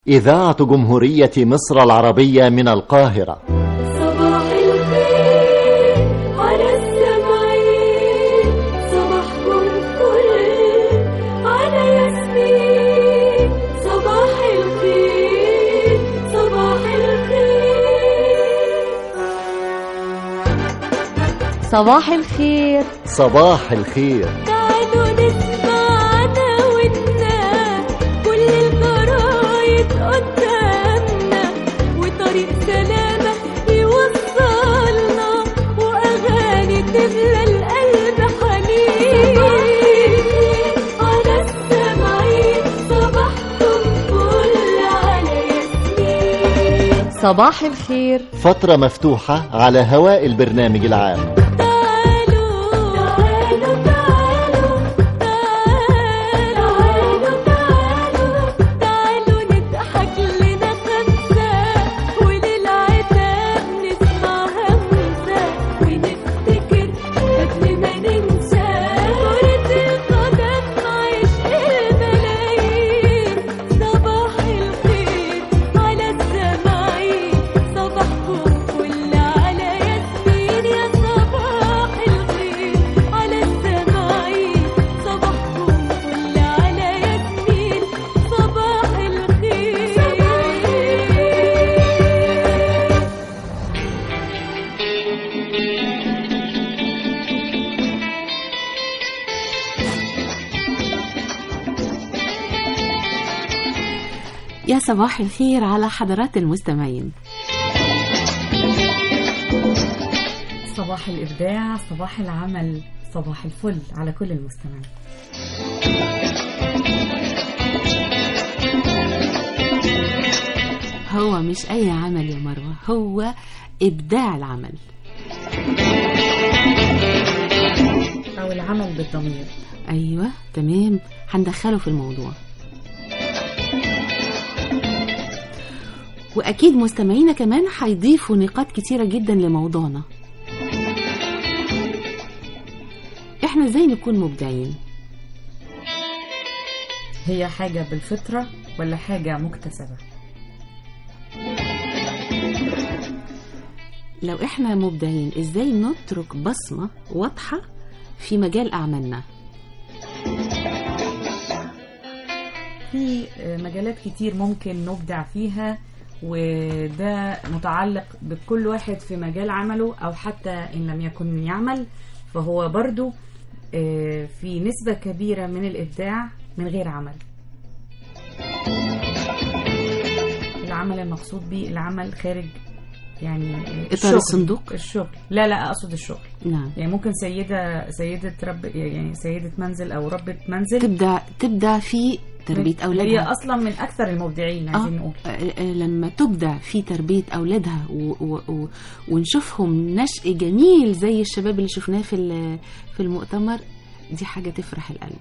إذاعة جمهورية مصر العربية من القاهرة صباح الخير على السمعين صباحكم فل على ياسمين صباح الخير صباح الخير صباح الخير صباح الخير تعالوا نسمع دعوتنا كل الجرايد قدامنا وطريق سلامة يوصلنا وأغاني تملى القلب حنين على السمعين صباحكم فل على ياسمين صباح الخير فترة مفتوحة على هواء البرنامج العام تعالوا تعالوا تعالوا تعالوا تعالوا تعالوا نضحك لنا خمسة وللعتاب نسمع همسة ونفتكر قبل ما ننسى كرة القدم عشق الملايين صباح الخير على السماعين صباحكم فل على ياسمين يا صباح الخير على السماعين صباحكم فل على ياسمين صباح الخير يا صباح الخير على حضرات المستمعين صباح الإبداع صباح العمل صباح الفل على كل المستمعين هو مش أي عمل يا مروة هو إبداع العمل أو العمل بالضمير أيوة تمام هندخله في الموضوع وأكيد مستمعينا كمان هيضيفوا نقاط كتيرة جدا لموضوعنا احنا ازاي نكون مبدعين هي حاجة بالفطرة ولا حاجة مكتسبة لو احنا مبدعين ازاي نترك بصمة واضحة في مجال أعمالنا في مجالات كتير ممكن نبدع فيها وده متعلق بكل واحد في مجال عمله أو حتى إن لم يكن يعمل فهو برضو آه، في نسبة كبيرة من الإبداع من غير عمل العمل المقصود به العمل خارج يعني إطار الشغل. الصندوق؟ الشغل لا لا أقصد الشغل نعم يعني ممكن سيدة سيدة رب يعني سيدة منزل أو ربة منزل تبدع تبدع في تربية هي أولادها أصلا من أكثر المبدعين عايزين نقول آه، آه، لما تبدع في تربية أولادها و و و ونشوفهم نشء جميل زي الشباب اللي شفناه في ال- في المؤتمر دي حاجة تفرح القلب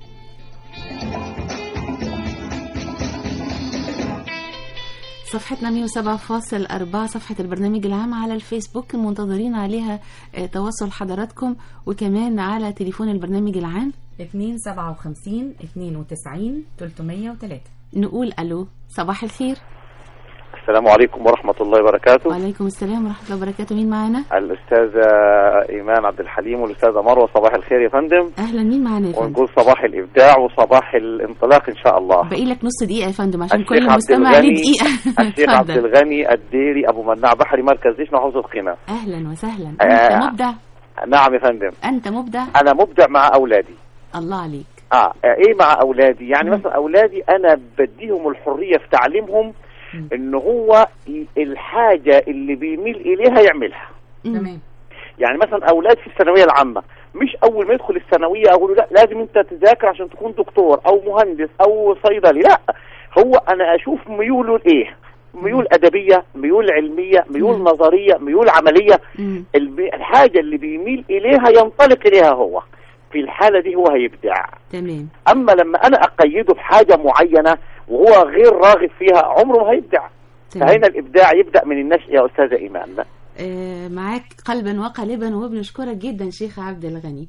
صفحتنا 107.4 صفحة البرنامج العام على الفيسبوك منتظرين عليها آه، تواصل حضراتكم وكمان على تليفون البرنامج العام 257 92 303 نقول ألو صباح الخير السلام عليكم ورحمة الله وبركاته وعليكم السلام ورحمة الله وبركاته مين معانا؟ الأستاذة إيمان عبد الحليم والأستاذة مروة صباح الخير يا فندم أهلا مين معانا يا فندم؟ ونقول صباح الإبداع وصباح الانطلاق إن شاء الله باقي لك نص دقيقة يا فندم عشان الشيخ كل عبد مستمع ليه الغني دقيقة الشيخ عبد اتفضل. الغني الديري أبو مناع بحري مركز ديشنا حوض القنا أهلا وسهلا آه. أنت مبدع نعم يا فندم أنت مبدع أنا مبدع مع أولادي الله عليك آه إيه مع أولادي يعني مثلا أولادي أنا بديهم الحرية في تعليمهم مم. إن هو الحاجة اللي بيميل إليها يعملها مم. تمام يعني مثلا اولاد في الثانويه العامه مش اول ما يدخل الثانويه اقول له لا لازم انت تذاكر عشان تكون دكتور او مهندس او صيدلي لا هو انا اشوف ميوله لايه ميول ادبيه ميول علميه ميول مم. نظريه ميول عمليه مم. الب- الحاجه اللي بيميل اليها ينطلق اليها هو في الحاله دي هو هيبدع تمام اما لما انا اقيده بحاجه معينه وهو غير راغب فيها عمره ما هيبدع تمام. فهنا الابداع يبدا من النشء يا استاذه ايمان آه، معاك قلبا وقالبا وبنشكرك جدا شيخ عبد الغني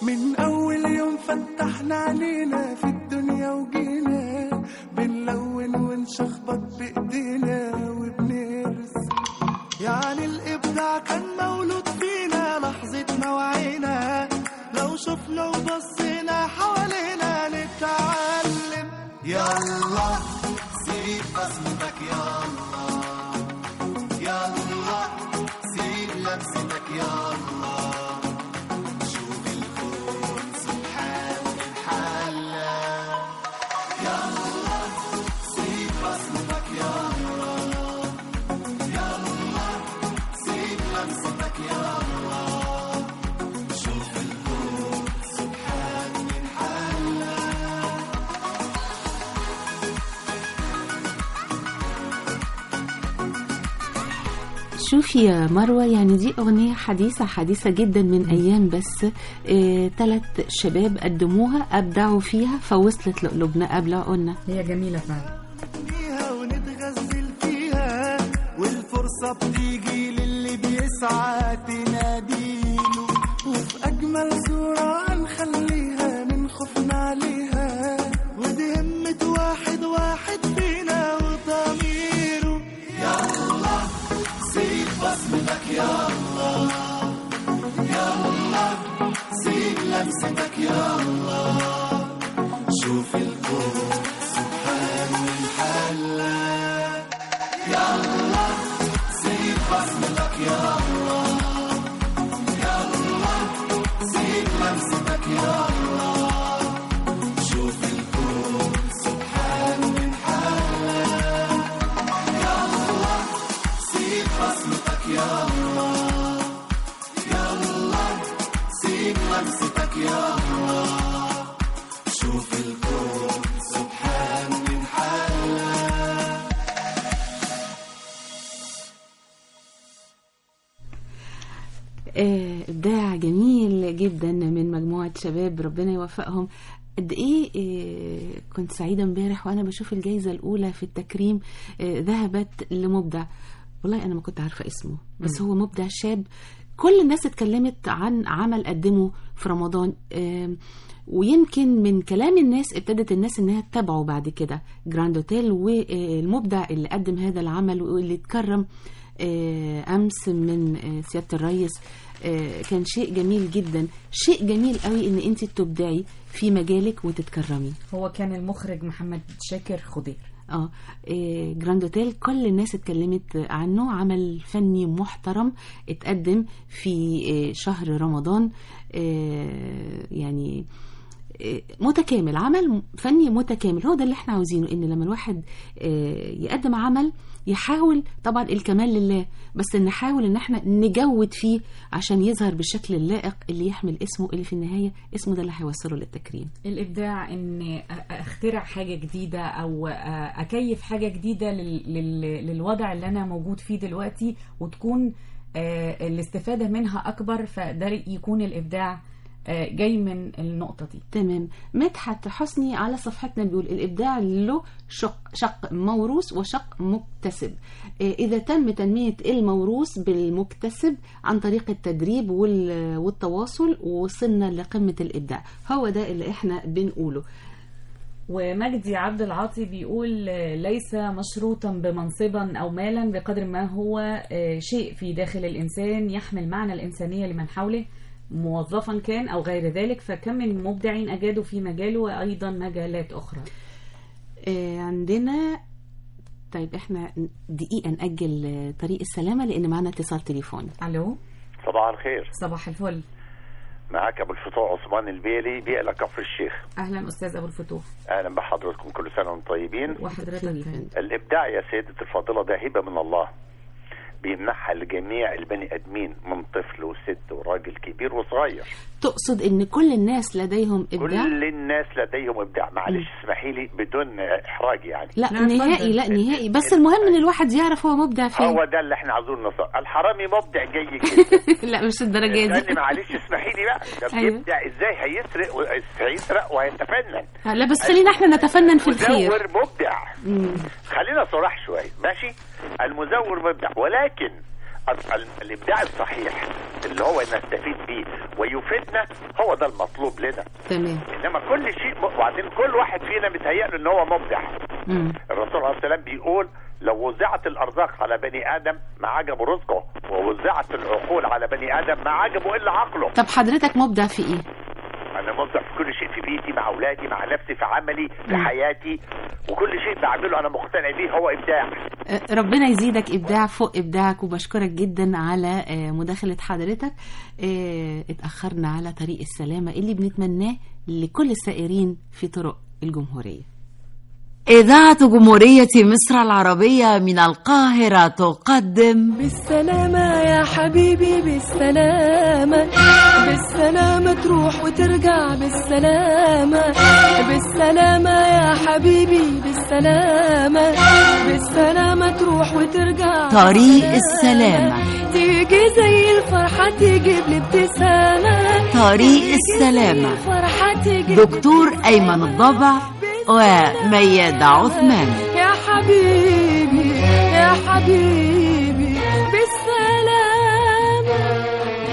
من أول يوم فتحنا علينا في الدنيا وجينا بنلون ونشخبط بإيدينا وبنرسم يعني الإبداع كان مولود فينا لحظة ما وعينا لو شفنا وبصينا حوالينا نتعلم يلا سيب بصمتك يلا يلا سيب لمستك يلا شوف الكون سبحان الحلا يلا سيب بصمتك يلا يلا سيب لمستك يلا شوف الكون سبحان الحلا شوفي يا مروة يعني دي أغنية حديثة حديثة جدا من أيام بس آه، ثلاث شباب قدموها أبدعوا فيها فوصلت لقلوبنا قبل قلنا هي جميلة فعلا فيها ونتغزل فيها والفرصة بتيجي للي بيسعى تناديله وفي أجمل صورة هنخليها من خوفنا عليها ودي همة واحد واحد فينا وضميره يلا سيب بصمتك يلا يلا سيب لمستك يلا شوف الكون سبحان الحلا يلا سيب بصمتك يلا يلا سيب لمستك يلا شوف الكون سبحان الحلا يلا سيب بصمتك يلا يلا سيب لمستك يلا شوف الكون سبحان من حلا آه، إبداع جميل جدا من مجموعة شباب ربنا يوفقهم قد ايه آه، كنت سعيدة امبارح وانا بشوف الجايزة الاولى في التكريم آه، ذهبت لمبدع والله انا ما كنت عارفة اسمه بس هو مبدع شاب كل الناس اتكلمت عن عمل قدمه في رمضان آم، ويمكن من كلام الناس ابتدت الناس انها تتابعه بعد كده جراند اوتيل والمبدع اللي قدم هذا العمل واللي اتكرم آه، امس من آه، سياده الرئيس آه، كان شيء جميل جدا شيء جميل قوي ان انت تبدعي في مجالك وتتكرمي هو كان المخرج محمد شاكر خضير اه إيه، جراند اوتيل كل الناس اتكلمت عنه عمل فني محترم اتقدم في إيه، شهر رمضان إيه، يعني إيه، متكامل عمل فني متكامل هو ده اللي احنا عاوزينه ان لما الواحد إيه، يقدم عمل يحاول طبعا الكمال لله بس نحاول ان احنا نجود فيه عشان يظهر بالشكل اللائق اللي يحمل اسمه اللي في النهايه اسمه ده اللي هيوصله للتكريم الابداع ان أ- اخترع حاجه جديده او أ- اكيف حاجه جديده لل- لل- للوضع اللي انا موجود فيه دلوقتي وتكون آه، الاستفاده منها اكبر فده يكون الابداع آه، جاي من النقطه دي تمام مدحت حسني على صفحتنا بيقول الإبداع له شق, شق موروث وشق مكتسب آه، إذا تم تنمية الموروث بالمكتسب عن طريق التدريب وال- والتواصل وصلنا لقمة الإبداع هو ده اللي إحنا بنقوله ومجدي عبد العاطي بيقول آه، ليس مشروطا بمنصبا او مالا بقدر ما هو آه، شيء في داخل الانسان يحمل معنى الانسانيه لمن حوله موظفا كان او غير ذلك فكم من مبدعين اجادوا في مجاله وايضا مجالات اخرى آه، عندنا طيب إحنا دقيقة نأجل آه، طريق السلامة لأن معنا اتصال تليفوني الو صباح الخير صباح الفل معاك ابو الفتوح عثمان البيلي بيئة كفر الشيخ اهلا استاذ ابو الفتوح اهلا بحضرتكم كل سنه وانتم طيبين وحضرتك فندم. الابداع يا سيدتي الفاضله ده هبه من الله بيمنحها لجميع البني ادمين من طفل وست وراجل كبير وصغير تقصد إن كل الناس لديهم إبداع؟ كل الناس لديهم ابداع معلش اسمحي لي بدون احراج يعني لا لا، نهائي اتفضل. لا نهائي بس المهم ان الواحد يعرف هو مبدع فين هو ده اللي احنا عاوزين نوصل الحرامي مبدع جيد جدا لا مش الدرجه دي استني معلش اسمحي لي بقى ده أيوة. بيبدع ازاي هيسرق و- هيسرق وهيتفنن لا بس خلينا احنا نتفنن في الخير مزور مبدع خلينا صراح شوي ماشي المزور مبدع ولكن ال- ال- الابداع الصحيح اللي هو نستفيد بيه ويفيدنا هو ده المطلوب لنا تمام انما كل شيء م- وبعدين كل واحد فينا متهيأ ان هو مبدع مم. الرسول عليه السلام بيقول لو وزعت الارزاق على بني ادم ما عجبه رزقه ووزعت العقول على بني ادم ما عجبه الا عقله طب حضرتك مبدع في ايه انا مبدع في كل شيء في بيتي مع اولادي مع نفسي في عملي في مم. حياتي وكل شيء بعمله انا مقتنع بيه هو ابداع آه، ربنا يزيدك ابداع فوق ابداعك وبشكرك جدا على آه، مداخله حضرتك آه، اتاخرنا على طريق السلامه اللي بنتمناه لكل السائرين في طرق الجمهوريه إذاعة جمهورية مصر العربية من القاهرة تقدم بالسلامة يا حبيبي بالسلامة بالسلامة تروح وترجع بالسلامة بالسلامة يا حبيبي بالسلامة بالسلامة تروح وترجع طريق بالسلامة. السلامة. تيجي زي الفرحة تجيب لي ابتسامة طريق تيجي السلامة. زي الفرحة تجيب دكتور أيمن الضبع وميادة عثمان يا حبيبي يا حبيبي بالسلامة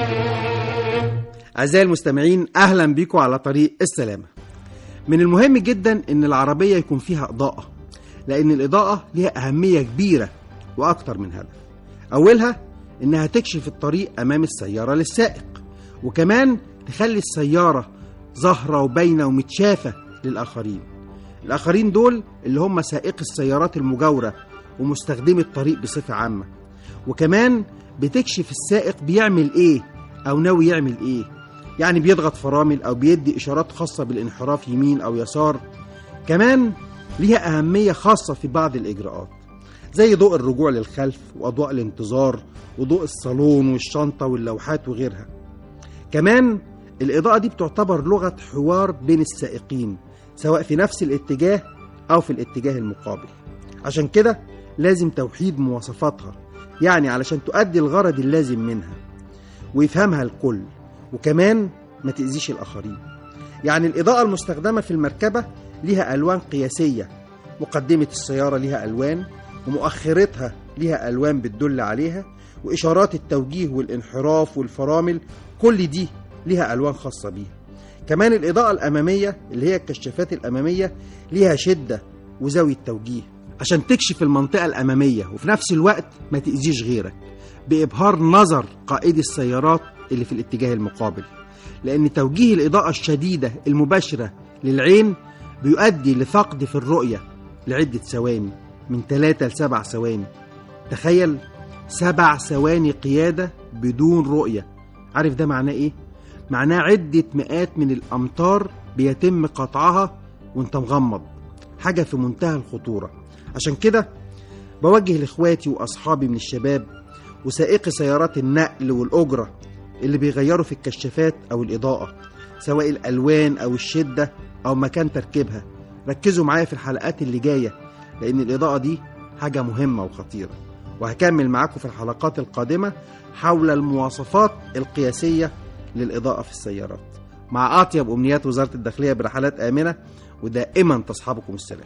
أعزائي المستمعين أهلا بكم على طريق السلامة من المهم جدا إن العربية يكون فيها إضاءة لأن الإضاءة ليها أهمية كبيرة وأكتر من هدف أولها إنها تكشف الطريق أمام السيارة للسائق وكمان تخلي السيارة ظاهرة وباينة ومتشافة للآخرين الآخرين دول اللي هم سائقي السيارات المجاورة ومستخدمي الطريق بصفة عامة وكمان بتكشف السائق بيعمل إيه أو ناوي يعمل إيه يعني بيضغط فرامل أو بيدي إشارات خاصة بالانحراف يمين أو يسار كمان ليها أهمية خاصة في بعض الإجراءات زي ضوء الرجوع للخلف وأضواء الانتظار وضوء الصالون والشنطة واللوحات وغيرها كمان الإضاءة دي بتعتبر لغة حوار بين السائقين سواء في نفس الاتجاه أو في الاتجاه المقابل عشان كده لازم توحيد مواصفاتها يعني علشان تؤدي الغرض اللازم منها ويفهمها الكل وكمان ما تأذيش الآخرين يعني الإضاءة المستخدمة في المركبة ليها ألوان قياسية مقدمة السيارة ليها ألوان ومؤخرتها ليها ألوان بتدل عليها وإشارات التوجيه والانحراف والفرامل كل دي ليها ألوان خاصة بيها كمان الإضاءة الأمامية اللي هي الكشافات الأمامية ليها شدة وزاوية توجيه عشان تكشف المنطقة الأمامية وفي نفس الوقت ما تأذيش غيرك بإبهار نظر قائدي السيارات اللي في الاتجاه المقابل لأن توجيه الإضاءة الشديدة المباشرة للعين بيؤدي لفقد في الرؤية لعدة ثواني من 3 ل 7 ثواني تخيل سبع ثواني قيادة بدون رؤية عارف ده معناه إيه؟ معناه عدة مئات من الأمتار بيتم قطعها وانت مغمض حاجة في منتهى الخطورة عشان كده بوجه لإخواتي وأصحابي من الشباب وسائقي سيارات النقل والأجرة اللي بيغيروا في الكشافات أو الإضاءة سواء الألوان أو الشدة أو مكان تركيبها ركزوا معايا في الحلقات اللي جاية لأن الإضاءة دي حاجة مهمة وخطيرة وهكمل معاكم في الحلقات القادمة حول المواصفات القياسية للإضاءة في السيارات مع أطيب أمنيات وزارة الداخلية برحلات آمنة ودائما تصحبكم السلام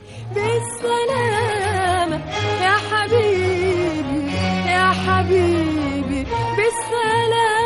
بالسلامة يا حبيبي يا حبيبي بالسلامة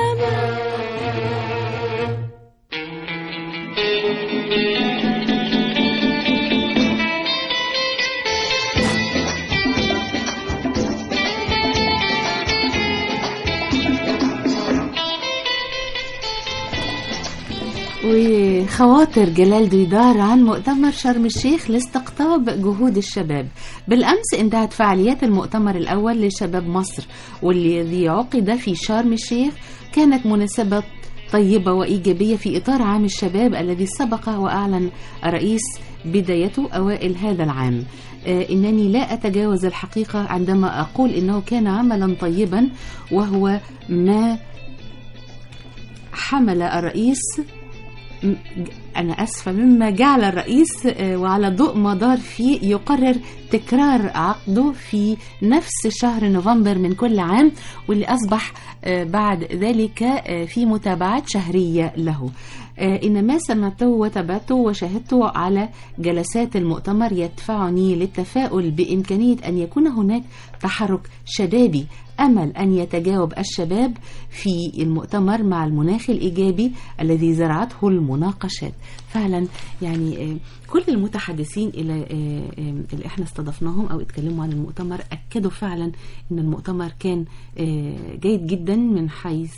وخواطر جلال ديدار عن مؤتمر شرم الشيخ لاستقطاب جهود الشباب بالأمس انتهت فعاليات المؤتمر الأول لشباب مصر والذي عقد في شرم الشيخ كانت مناسبة طيبة وإيجابية في إطار عام الشباب الذي سبق وأعلن الرئيس بدايته أوائل هذا العام آه، إنني لا أتجاوز الحقيقة عندما أقول إنه كان عملا طيبا وهو ما حمل الرئيس م- ج- أنا أسفة مما جعل الرئيس آه، وعلى ضوء ما دار فيه يقرر تكرار عقده في نفس شهر نوفمبر من كل عام واللي أصبح آه، بعد ذلك آه، في متابعات شهرية له آه، إن ما سمعته وتابعته وشاهدته على جلسات المؤتمر يدفعني للتفاؤل بإمكانية أن يكون هناك تحرك شبابي أمل أن يتجاوب الشباب في المؤتمر مع المناخ الإيجابي الذي زرعته المناقشات فعلا يعني آه، كل المتحدثين إلى آه، آه، اللي احنا استضفناهم أو اتكلموا عن المؤتمر أكدوا فعلا أن المؤتمر كان آه، جيد جدا من حيث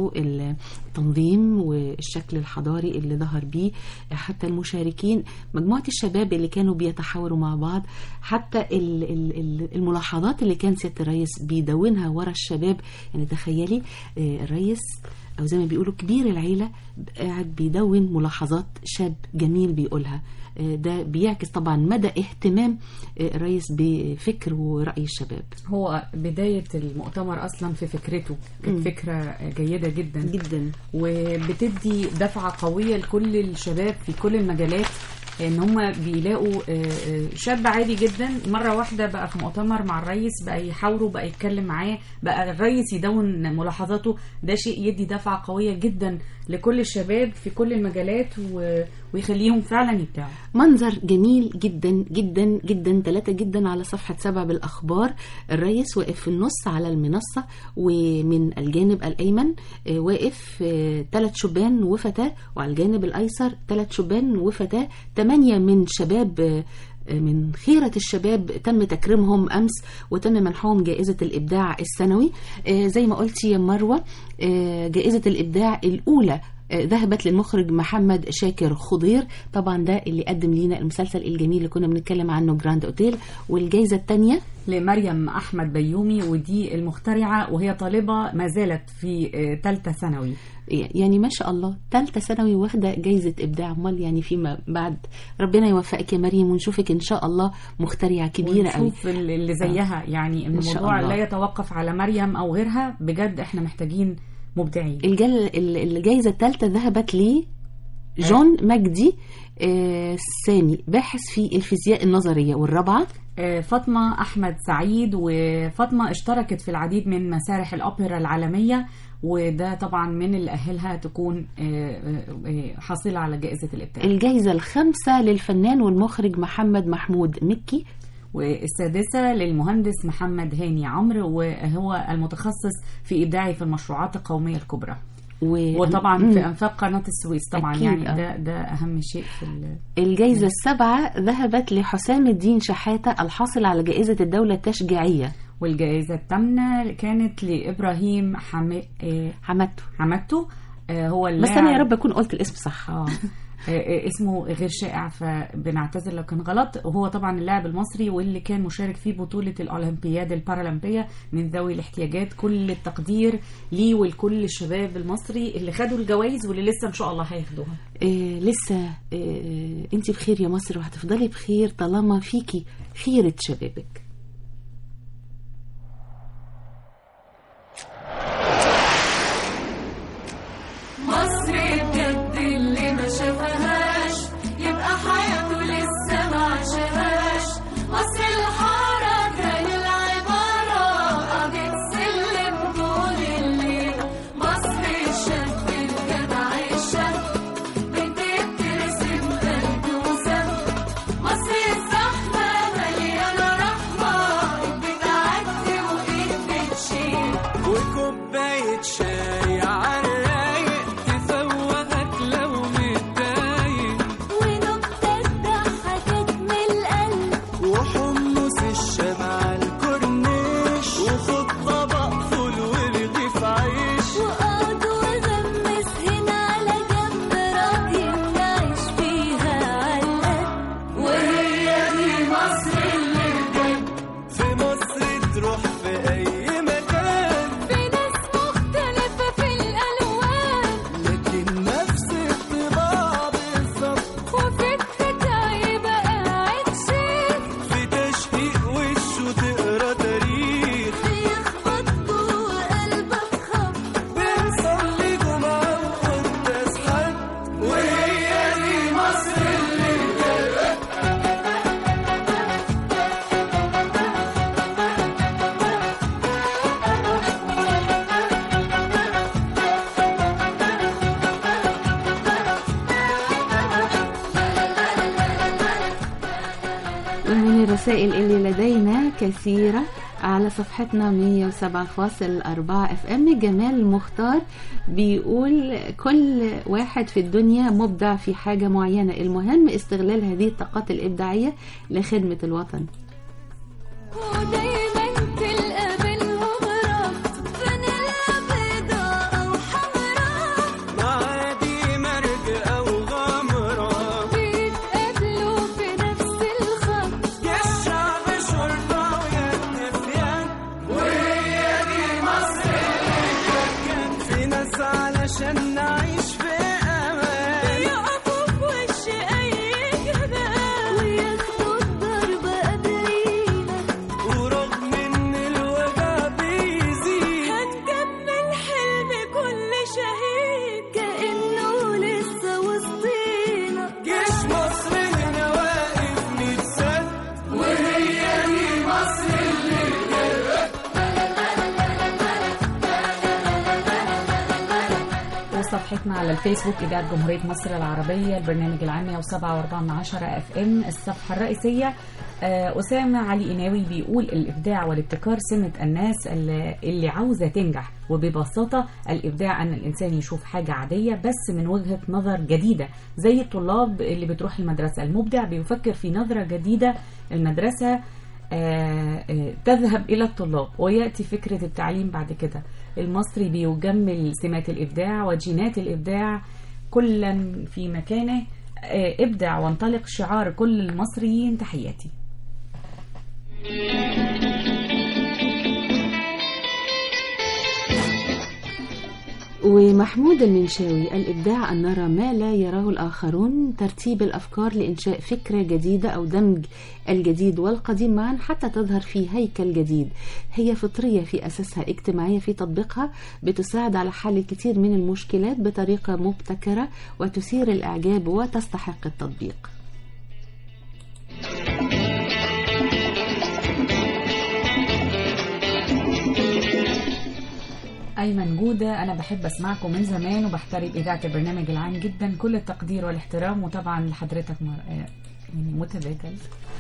التنظيم والشكل الحضاري اللي ظهر بيه حتى المشاركين مجموعة الشباب اللي كانوا بيتحاوروا مع بعض حتى ال- ال- ال- الملاحظات اللي كان سيادة الرئيس بيدونها ورا الشباب يعني تخيلي آه، الرئيس أو زي ما بيقولوا كبير العيلة قاعد بيدون ملاحظات شاب جميل بيقولها آه، ده بيعكس طبعا مدى اهتمام آه، الرئيس بفكر ورأي الشباب هو بداية المؤتمر أصلا في فكرته كانت مم. فكرة جيدة جدا جدا وبتدي دفعة قوية لكل الشباب في كل المجالات ان هم بيلاقوا آه، آه، شاب عادي جدا مره واحده بقى في مؤتمر مع الرئيس بقى يحاوره بقى يتكلم معاه بقى الرئيس يدون ملاحظاته ده شيء يدي دفعه قويه جدا لكل الشباب في كل المجالات و- ويخليهم فعلا يبدعوا منظر جميل جدا جدا جدا ثلاثة جدا على صفحة سبعة بالأخبار الرئيس واقف في النص على المنصة ومن الجانب الأيمن آه، واقف ثلاث شبان وفتاة وعلى الجانب الأيسر ثلاث شبان وفتاة ثمانية من شباب آه، من خيرة الشباب تم تكريمهم أمس وتم منحهم جائزة الإبداع السنوي آه، زي ما قلتي يا مروة آه، جائزة الإبداع الأولى آه، ذهبت للمخرج محمد شاكر خضير طبعا ده اللي قدم لينا المسلسل الجميل اللي كنا بنتكلم عنه جراند اوتيل والجائزة الثانية لمريم احمد بيومي ودي المخترعه وهي طالبه ما زالت في ثالثه ثانوي يعني ما شاء الله ثالثة ثانوي واخدة جايزة إبداع أمال يعني فيما بعد ربنا يوفقك يا مريم ونشوفك إن شاء الله مخترعة كبيرة قوي ونشوف ال- اللي زيها يعني إن شاء الموضوع الله. لا يتوقف على مريم او غيرها بجد احنا محتاجين مبدعين الجل ال- الجايزة الثالثة ذهبت لي جون مجدي آه، سامي باحث في الفيزياء النظرية والرابعة آه، فاطمة أحمد سعيد وفاطمة اشتركت في العديد من مسارح الأوبرا العالمية وده طبعا من اللي أهلها تكون آه، آه، آه، حاصلة على جائزة الإبداع الجايزة الخامسة للفنان والمخرج محمد محمود مكي والسادسة للمهندس محمد هاني عمرو وهو المتخصص في إبداعه في المشروعات القومية الكبرى و... وطبعا مم. في أنفاق قناة السويس طبعا أكيد، يعني آه. ده ده أهم شيء في ال- الجايزة السابعة ذهبت لحسام الدين شحاتة الحاصل على جائزة الدولة التشجيعية والجائزة الثامنة كانت لإبراهيم حمي... آه، حمدته حمدته آه، هو بس اللاعب أنا يا رب أكون قلت الاسم صح اه آه، اسمه غير شائع فبنعتذر لو كان غلط وهو طبعا اللاعب المصري واللي كان مشارك في بطولة الأولمبياد البارالمبية من ذوي الاحتياجات كل التقدير ليه ولكل الشباب المصري اللي خدوا الجوائز واللي لسه إن شاء الله هياخدوها إيه لسه إيه انت بخير يا مصر وهتفضلي بخير طالما فيكي خيرة شبابك مصر بجد اللي ما شافهاش يبقى حياته لسه ما عاشهاش مصر الحركة للعبارة قضية سلم طول الليل مصر الشاب الجدع الشاب بتترسم بلدوسة مصر الزحمة مليانة رحمة بتعدي وإيد بتشيل وكوباية شاي عالرايق تفوقك لو متضايق ونكتة ضحكت من القلب وحمص الشام على الكورنيش وخد طبق فول ورغيف عيش وقعد وغمس هنا على جنب راضي نعيش فيها علقة وهي دي مصر اللي بجد في مصر تروح في أي مكان في ناس مختلفة في الألوان الرسائل اللي لدينا كثيرة على صفحتنا 107.4 اف ام جمال مختار بيقول كل واحد في الدنيا مبدع في حاجة معينة المهم استغلال هذه الطاقات الإبداعية لخدمة الوطن ودايما تلقى بينهم ربط فانيلا بيضاء أو حمراء معادي مرج أو غمرة بيتقابلوا في نفس الخط يا الشعب شرطة ويا النفيان وهي دي مصر كان في ناس علشان نعيش في أمان يقفوا في وش أي جبال وياخدوا الضربة قبلينا ورغم إن الوجع بيزيد هنكمل حلم كل شهيد كأنه لسه وسطينا جيش مصر هنا واقف ميت سنة وهي دي مصر اللي وصفحتنا على الفيسبوك إذاعة جمهورية مصر العربية البرنامج العام 107.4 اف ام الصفحة الرئيسية آه، أسامة علي إناوي بيقول الإبداع والابتكار سمة الناس اللي, اللي عاوزة تنجح وببساطة الإبداع أن الإنسان يشوف حاجة عادية بس من وجهة نظر جديدة زي الطلاب اللي بتروح المدرسة المبدع بيفكر في نظرة جديدة المدرسة آه، آه، تذهب إلى الطلاب ويأتي فكرة التعليم بعد كده المصري بيجمل سمات الإبداع وجينات الإبداع كلا في مكانه آه، ابدع وانطلق شعار كل المصريين تحياتي ومحمود المنشاوي الإبداع أن نرى ما لا يراه الآخرون ترتيب الأفكار لإنشاء فكرة جديدة أو دمج الجديد والقديم معا حتى تظهر في هيكل جديد هي فطرية في أساسها اجتماعية في تطبيقها بتساعد على حل الكثير من المشكلات بطريقة مبتكرة وتثير الإعجاب وتستحق التطبيق أيمن جودة أنا بحب أسمعكم من زمان وبحترم إذاعة البرنامج العام جدا كل التقدير والاحترام وطبعا لحضرتك مر... آه، يعني متبادل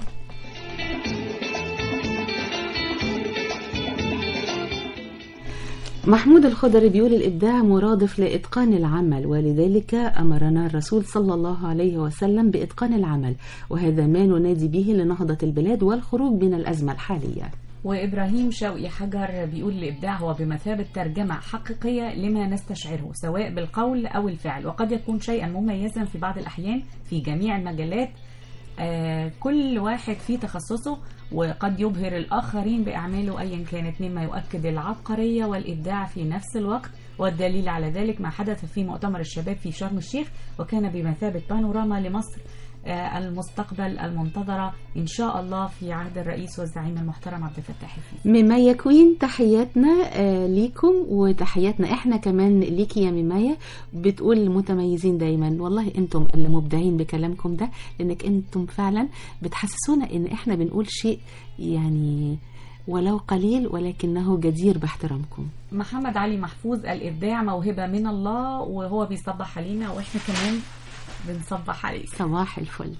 محمود الخضري بيقول الإبداع مرادف لإتقان العمل ولذلك أمرنا الرسول صلى الله عليه وسلم بإتقان العمل وهذا ما ننادي به لنهضة البلاد والخروج من الأزمة الحالية وإبراهيم شوقي حجر بيقول الإبداع هو بمثابة ترجمة حقيقية لما نستشعره سواء بالقول أو الفعل وقد يكون شيئا مميزا في بعض الأحيان في جميع المجالات آه، كل واحد في تخصصه وقد يبهر الآخرين بأعماله أيا كانت مما يؤكد العبقرية والإبداع في نفس الوقت والدليل على ذلك ما حدث في مؤتمر الشباب في شرم الشيخ وكان بمثابة بانوراما لمصر آه، المستقبل المنتظرة إن شاء الله في عهد الرئيس والزعيم المحترم عبد الفتاح السيسي مما يكوين تحياتنا آه، ليكم وتحياتنا احنا كمان ليكي يا مماية بتقول متميزين دايما والله انتم اللي مبدعين بكلامكم ده لانك انتم فعلا بتحسسونا ان احنا بنقول شيء يعني ولو قليل ولكنه جدير باحترامكم محمد علي محفوظ الإبداع موهبة من الله وهو بيصبح علينا وإحنا كمان بنصبح عليك صباح الفل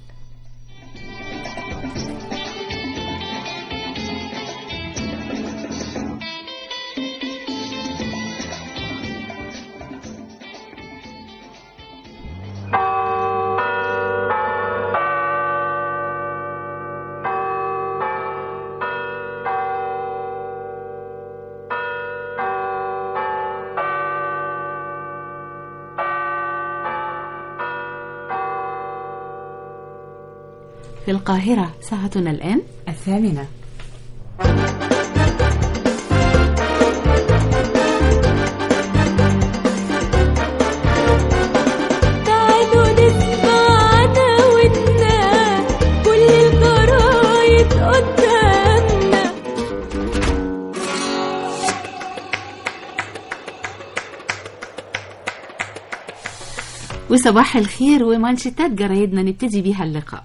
في القاهرة ساعتنا الآن الثامنة تعالوا نسمع عداوتنا كل الجرايد قدامنا وصباح الخير ومانشيتات جرايدنا نبتدي بيها اللقاء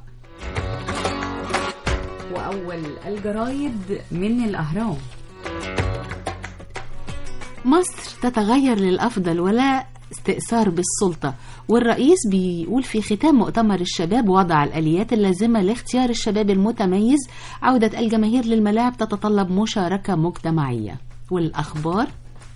وأول الجرايد من الأهرام مصر تتغير للأفضل ولا الاستئثار بالسلطة والرئيس بيقول في ختام مؤتمر الشباب وضع الآليات اللازمة لاختيار الشباب المتميز عودة الجماهير للملاعب تتطلب مشاركة مجتمعية والأخبار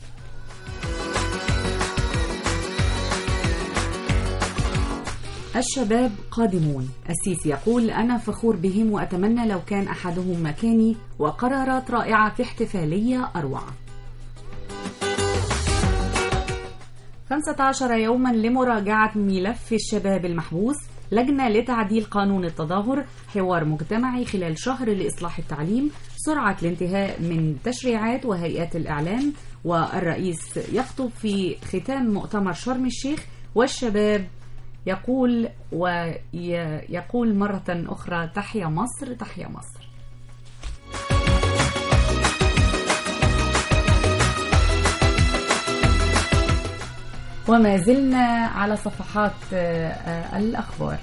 الشباب قادمون السيسي يقول أنا فخور بهم وأتمنى لو كان أحدهم مكاني وقرارات رائعة في احتفالية أروع 15 يوما لمراجعة ملف الشباب المحبوس لجنة لتعديل قانون التظاهر حوار مجتمعي خلال شهر لإصلاح التعليم سرعة الانتهاء من تشريعات وهيئات الإعلام والرئيس يخطب في ختام مؤتمر شرم الشيخ والشباب يقول ويقول مرة أخرى تحيا مصر تحيا مصر وما زلنا على صفحات آه، آه، الأخبار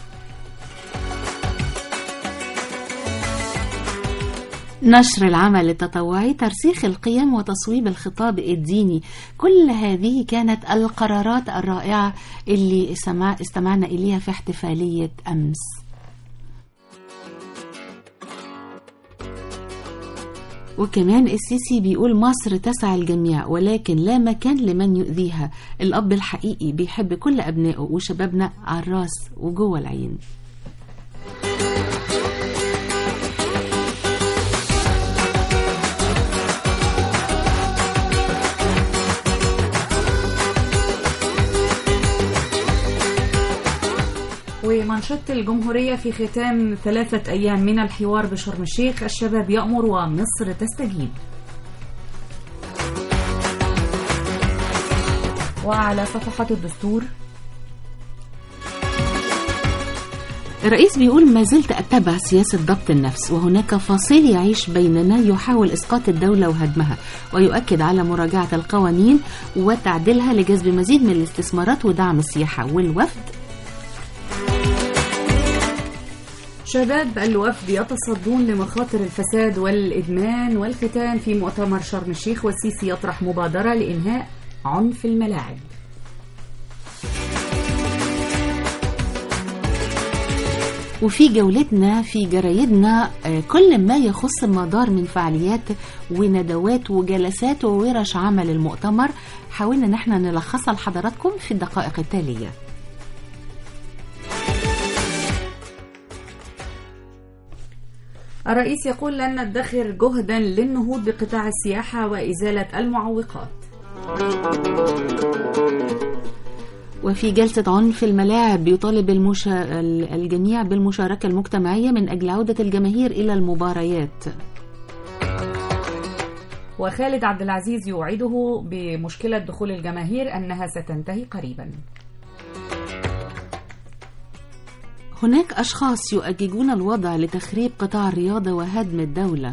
نشر العمل التطوعي ترسيخ القيم وتصويب الخطاب الديني كل هذه كانت القرارات الرائعة اللي استمع استمعنا إليها في احتفالية أمس وكمان السيسي بيقول مصر تسعى الجميع ولكن لا مكان لمن يؤذيها الأب الحقيقي بيحب كل أبنائه وشبابنا على الراس وجوه العين ومنشط الجمهورية في ختام ثلاثة أيام من الحوار بشرم الشيخ الشباب يأمر ومصر تستجيب وعلى صفحة الدستور الرئيس بيقول ما زلت أتبع سياسة ضبط النفس وهناك فصيل يعيش بيننا يحاول إسقاط الدولة وهدمها ويؤكد على مراجعة القوانين وتعديلها لجذب مزيد من الاستثمارات ودعم السياحة والوفد شباب الوفد يتصدون لمخاطر الفساد والإدمان والختان في مؤتمر شرم الشيخ والسيسي يطرح مبادرة لإنهاء عنف الملاعب وفي جولتنا في جرايدنا آه، كل ما يخص مدار من فعاليات وندوات وجلسات وورش عمل المؤتمر حاولنا ان احنا نلخصها لحضراتكم في الدقائق التاليه الرئيس يقول لن ندخر جهدا للنهوض بقطاع السياحة وإزالة المعوقات وفي جلسة عنف الملاعب بيطالب المشا... الجميع بالمشاركة المجتمعية من أجل عودة الجماهير إلى المباريات وخالد عبد العزيز يوعده بمشكلة دخول الجماهير أنها ستنتهي قريبا هناك أشخاص يؤججون الوضع لتخريب قطاع الرياضة وهدم الدولة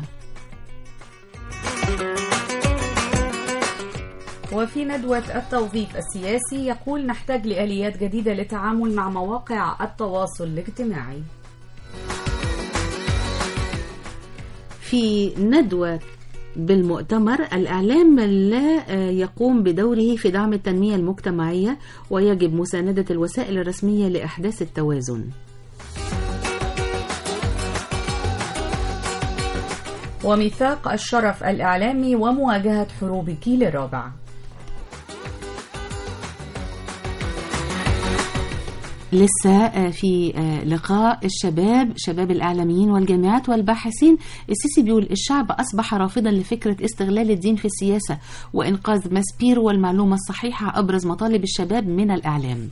وفي ندوة التوظيف السياسي يقول نحتاج لآليات جديدة للتعامل مع مواقع التواصل الاجتماعي في ندوة بالمؤتمر الإعلام لا آه، يقوم بدوره في دعم التنمية المجتمعية ويجب مساندة الوسائل الرسمية لإحداث التوازن وميثاق الشرف الإعلامي ومواجهة حروب الجيل الرابع لسه آه، في آه، لقاء الشباب شباب الإعلاميين والجامعات والباحثين السيسي بيقول الشعب أصبح رافضا لفكرة استغلال الدين في السياسة وإنقاذ ماسبير والمعلومة الصحيحة أبرز مطالب الشباب من الإعلام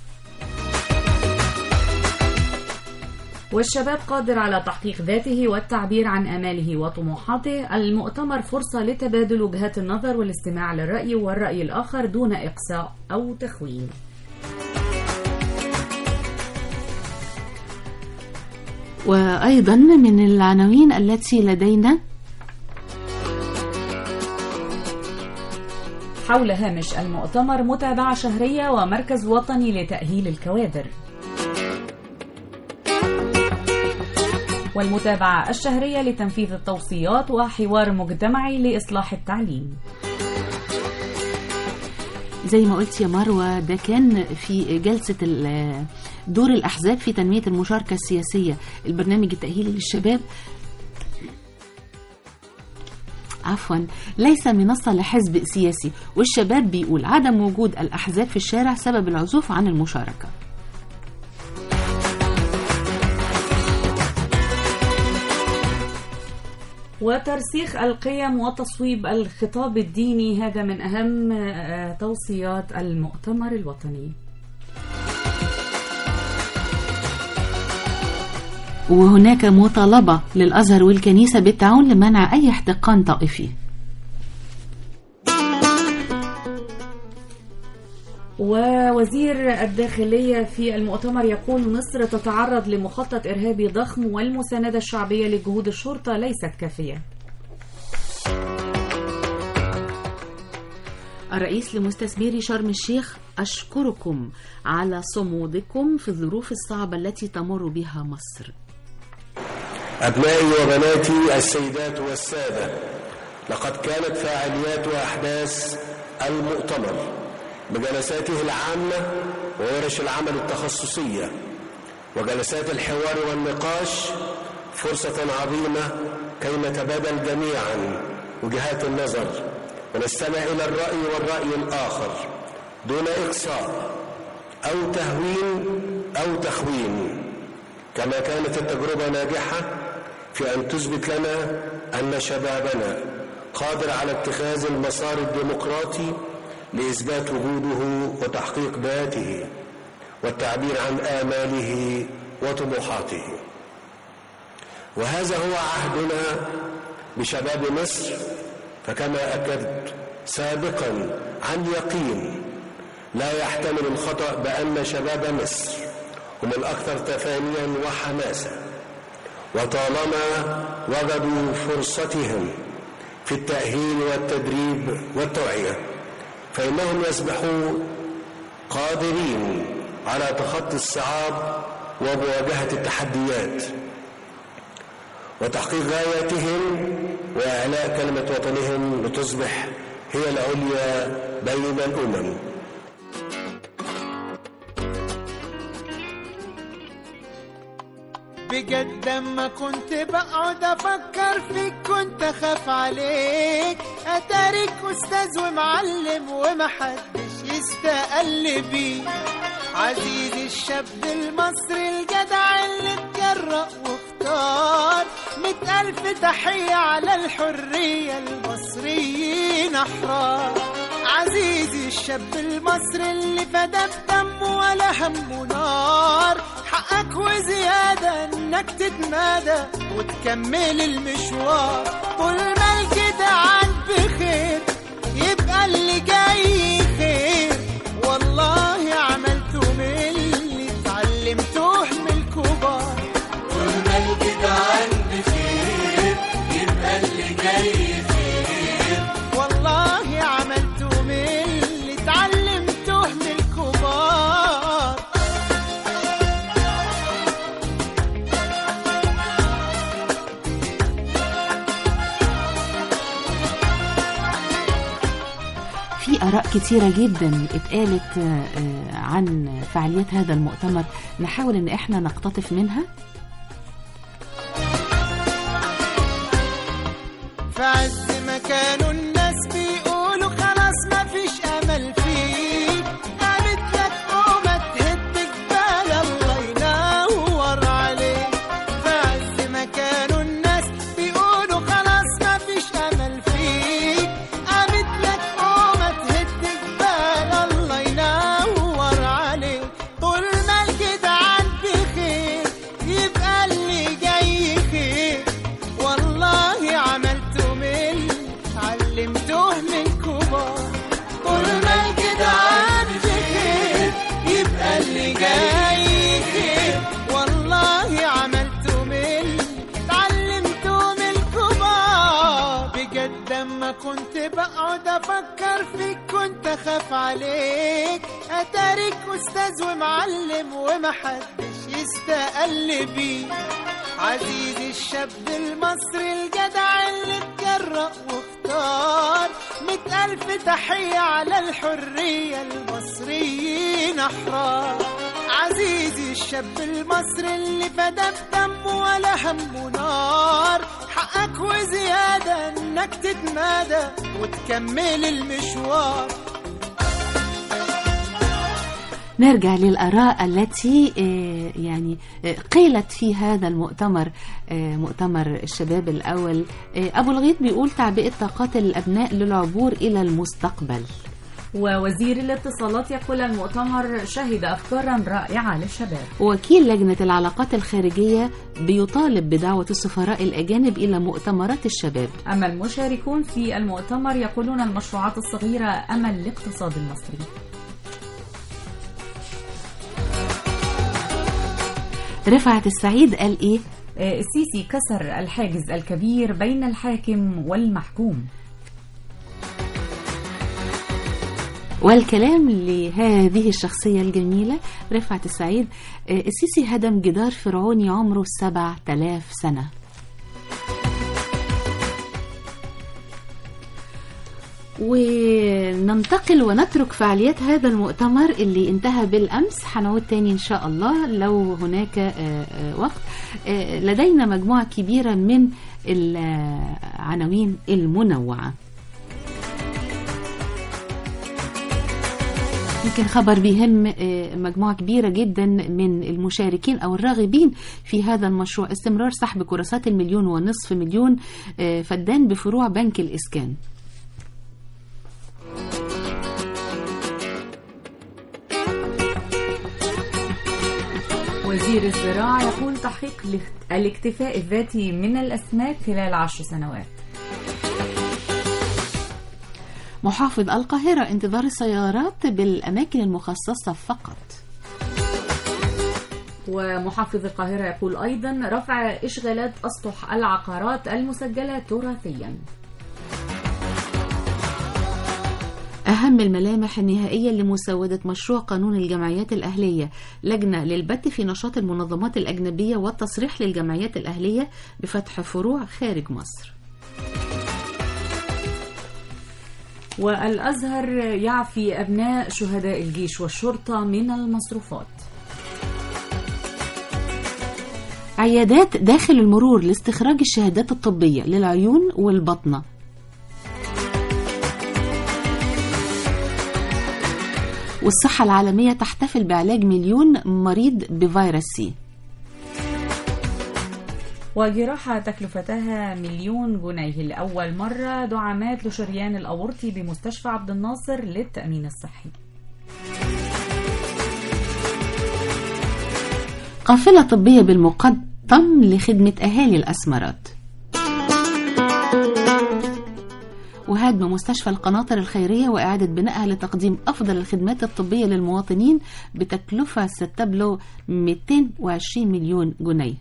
والشباب قادر على تحقيق ذاته والتعبير عن آماله وطموحاته المؤتمر فرصة لتبادل وجهات النظر والاستماع للرأي والرأي الآخر دون إقصاء أو تخوين وأيضا من العناوين التي لدينا حول هامش المؤتمر متابعة شهرية ومركز وطني لتأهيل الكوادر والمتابعة الشهرية لتنفيذ التوصيات وحوار مجتمعي لإصلاح التعليم زي ما قلت يا مروة ده كان في جلسة ال- دور الأحزاب في تنمية المشاركة السياسية البرنامج التأهيلي للشباب عفوا ليس منصة لحزب سياسي والشباب بيقول عدم وجود الأحزاب في الشارع سبب العزوف عن المشاركة وترسيخ القيم وتصويب الخطاب الديني هذا من أهم آه، توصيات المؤتمر الوطني وهناك مطالبة للأزهر والكنيسة بالتعاون لمنع أي احتقان طائفي ووزير الداخلية في المؤتمر يقول مصر تتعرض لمخطط إرهابي ضخم والمساندة الشعبية لجهود الشرطة ليست كافية الرئيس لمستثمري شرم الشيخ أشكركم على صمودكم في الظروف الصعبة التي تمر بها مصر أبنائي وبناتي السيدات والسادة لقد كانت فعاليات وأحداث المؤتمر بجلساته العامة وورش العمل التخصصية وجلسات الحوار والنقاش فرصة عظيمة كي نتبادل جميعا وجهات النظر ونستمع إلى الرأي والرأي الآخر دون إقصاء أو تهوين أو تخوين كما كانت التجربة ناجحة في أن تثبت لنا أن شبابنا قادر على اتخاذ المسار الديمقراطي لإثبات وجوده وتحقيق ذاته والتعبير عن آماله وطموحاته وهذا هو عهدنا بشباب مصر فكما أكدت سابقا عن يقين لا يحتمل الخطأ بأن شباب مصر هم الأكثر تفانيا وحماسة وطالما وجدوا فرصتهم في التأهيل والتدريب والتوعية فإنهم يصبحون قادرين على تخطي الصعاب ومواجهة التحديات وتحقيق غاياتهم وإعلاء كلمة وطنهم لتصبح هي العليا بين الأمم بجد لما كنت بقعد افكر فيك كنت اخاف عليك اتارك استاذ ومعلم ومحدش يستقل بيه عزيزي الشاب المصري الجدع اللي اتجرأ واختار مئة ألف تحية على الحرية المصريين أحرار عزيزي الشاب المصري اللي فدى بدمه ولا همه نار حقك وزيادة انك تتمادى وتكمل المشوار طول ما الجدعان بخير يبقى اللي جاي خير والله عملته من اللي اتعلمته من الكبار طول ما الجدعان بخير يبقى اللي جاي خير والله عملته من اللي اتعلمته من الكبار في آراء كتيرة جدا اتقالت آه، آه، عن فعاليات هذا المؤتمر نحاول ان احنا نقتطف منها في عز ما كانوا الناس بيقولوا خلاص ما فيش امل فيك قالت لك قوم تهد جبال الله ينور عليك في عز ما كانوا الناس بيقولوا خلاص ما فيش امل فيك قالت لك قوم تهد جبال الله ينور عليك طول ما الجدعان بخير يبقى اللي جاي خير والله عملته من علمته من كبار طول ما الجدعان بخير يبقى اللي جاي خير والله عملته من اتعلمته من الكبار بجد اما كنت بقعد افكر فيك كنت اخاف عليك اتارك استاذ ومعلم ومحدش يستقل بيه عزيزي الشاب المصري الجدع اللي اتجرأ واختار مئة ألف تحية على الحرية المصريين أحرار عزيزي الشاب المصري اللي فدى بدمه ولا همه نار حقك وزيادة انك تتمادى وتكمل المشوار نرجع للآراء التي آه، يعني آه، قيلت في هذا المؤتمر آه، مؤتمر الشباب الأول آه، أبو الغيط بيقول تعبئة طاقات الأبناء للعبور إلى المستقبل ووزير الاتصالات يقول المؤتمر شهد أفكارا رائعة للشباب وكيل لجنة العلاقات الخارجية بيطالب بدعوة السفراء الأجانب إلى مؤتمرات الشباب أما المشاركون في المؤتمر يقولون المشروعات الصغيرة أمل الاقتصاد المصري رفعت السعيد قال إيه آه، السيسي كسر الحاجز الكبير بين الحاكم والمحكوم والكلام لهذه الشخصية الجميلة رفعت السعيد آه، السيسي هدم جدار فرعوني عمره سبع تلاف سنة وننتقل ونترك فعاليات هذا المؤتمر اللي انتهى بالأمس هنعود تاني إن شاء الله لو هناك آه، آه، وقت آه، لدينا مجموعة كبيرة من العناوين المنوعة يمكن خبر بيهم آه، مجموعة كبيرة جدا من المشاركين أو الراغبين في هذا المشروع استمرار سحب كراسات المليون ونصف مليون آه، فدان بفروع بنك الإسكان وزير الزراعة يقول تحقيق الاخت- الاكتفاء الذاتي من الأسماك خلال عشر سنوات محافظ القاهرة انتظار السيارات بالأماكن المخصصة فقط ومحافظ القاهرة يقول أيضا رفع إشغالات أسطح العقارات المسجلة تراثيا أهم الملامح النهائية لمسودة مشروع قانون الجمعيات الأهلية لجنة للبت في نشاط المنظمات الأجنبية والتصريح للجمعيات الأهلية بفتح فروع خارج مصر والأزهر يعفي أبناء شهداء الجيش والشرطة من المصروفات عيادات داخل المرور لاستخراج الشهادات الطبية للعيون والبطنة والصحة العالمية تحتفل بعلاج مليون مريض بفيروس سي وجراحة تكلفتها مليون جنيه لأول مرة دعامات لشريان الأورطي بمستشفى عبد الناصر للتأمين الصحي قافلة طبية بالمقدم لخدمة أهالي الأسمرات وهدم مستشفى القناطر الخيرية وإعادة بنائها لتقديم أفضل الخدمات الطبية للمواطنين بتكلفة ستبلغ 220 مليون جنيه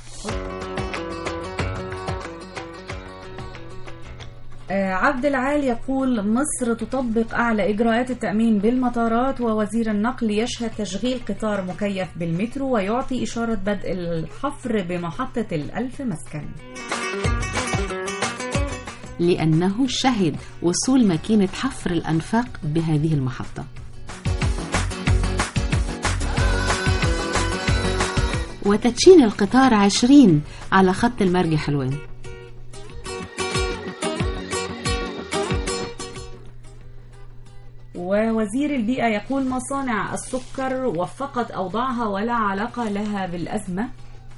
آه، عبد العال يقول مصر تطبق أعلى إجراءات التأمين بالمطارات ووزير النقل يشهد تشغيل قطار مكيف بالمترو ويعطي إشارة بدء الحفر بمحطة الألف مسكن لأنه شهد وصول ماكينة حفر الأنفاق بهذه المحطة وتدشين القطار عشرين على خط المرج حلوان ووزير البيئة يقول مصانع السكر وفقت أوضاعها ولا علاقة لها بالأزمة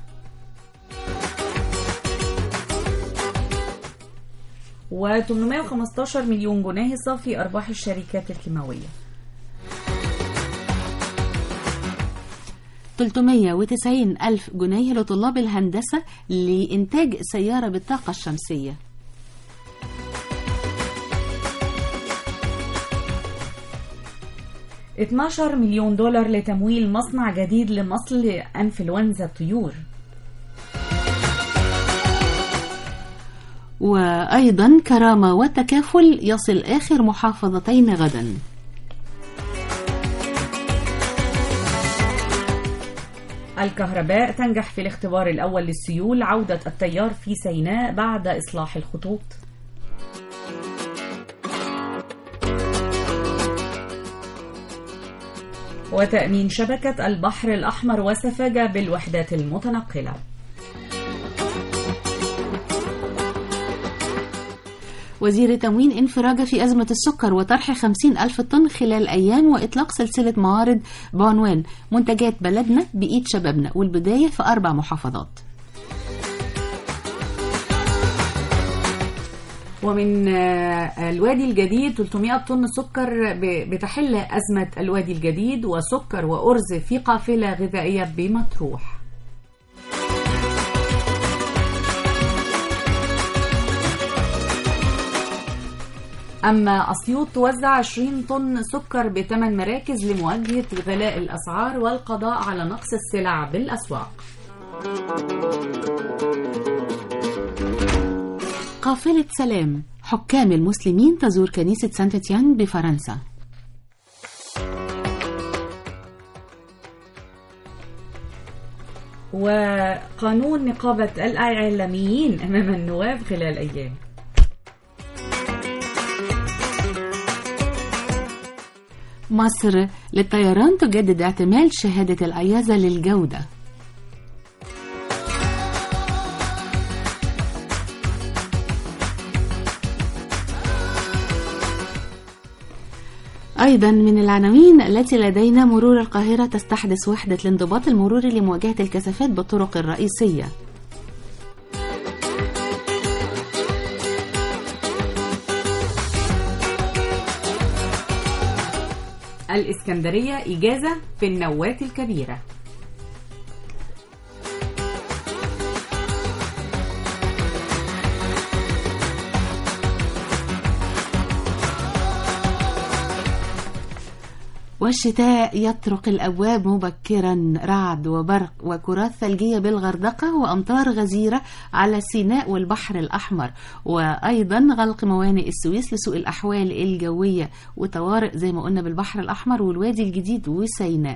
و815 مليون جنيه صافي أرباح الشركات الكيماوية 390 ألف جنيه لطلاب الهندسة لإنتاج سيارة بالطاقة الشمسية اتناشر مليون دولار لتمويل مصنع جديد لمصل أنفلونزا الطيور وأيضا كرامة وتكافل يصل آخر محافظتين غدا الكهرباء تنجح في الاختبار الأول للسيول عودة التيار في سيناء بعد إصلاح الخطوط وتأمين شبكة البحر الأحمر وسفاجة بالوحدات المتنقلة وزير التموين انفراجة في أزمة السكر وطرح 50 ألف طن خلال أيام وإطلاق سلسلة معارض بعنوان منتجات بلدنا بإيد شبابنا والبداية في أربع محافظات ومن آه، الوادي الجديد 300 طن سكر ب- بتحل أزمة الوادي الجديد وسكر وأرز في قافلة غذائية بمطروح أما أسيوط توزع 20 طن سكر بثمان مراكز لمواجهة غلاء الأسعار والقضاء على نقص السلع بالأسواق قافلة سلام حكام المسلمين تزور كنيسة سانت تيان بفرنسا وقانون نقابة الإعلاميين أمام النواب خلال أيام مصر للطيران تجدد اعتماد شهادة الأيازة للجودة أيضا من العناوين التي لدينا مرور القاهرة تستحدث وحدة الانضباط المروري لمواجهة الكثافات بالطرق الرئيسية الإسكندرية إجازة في النواة الكبيرة والشتاء يطرق الأبواب مبكرا رعد وبرق وكرات ثلجية بالغردقة وأمطار غزيرة على سيناء والبحر الأحمر وأيضا غلق موانئ السويس لسوء الأحوال الجوية وطوارئ زي ما قلنا بالبحر الأحمر والوادي الجديد وسيناء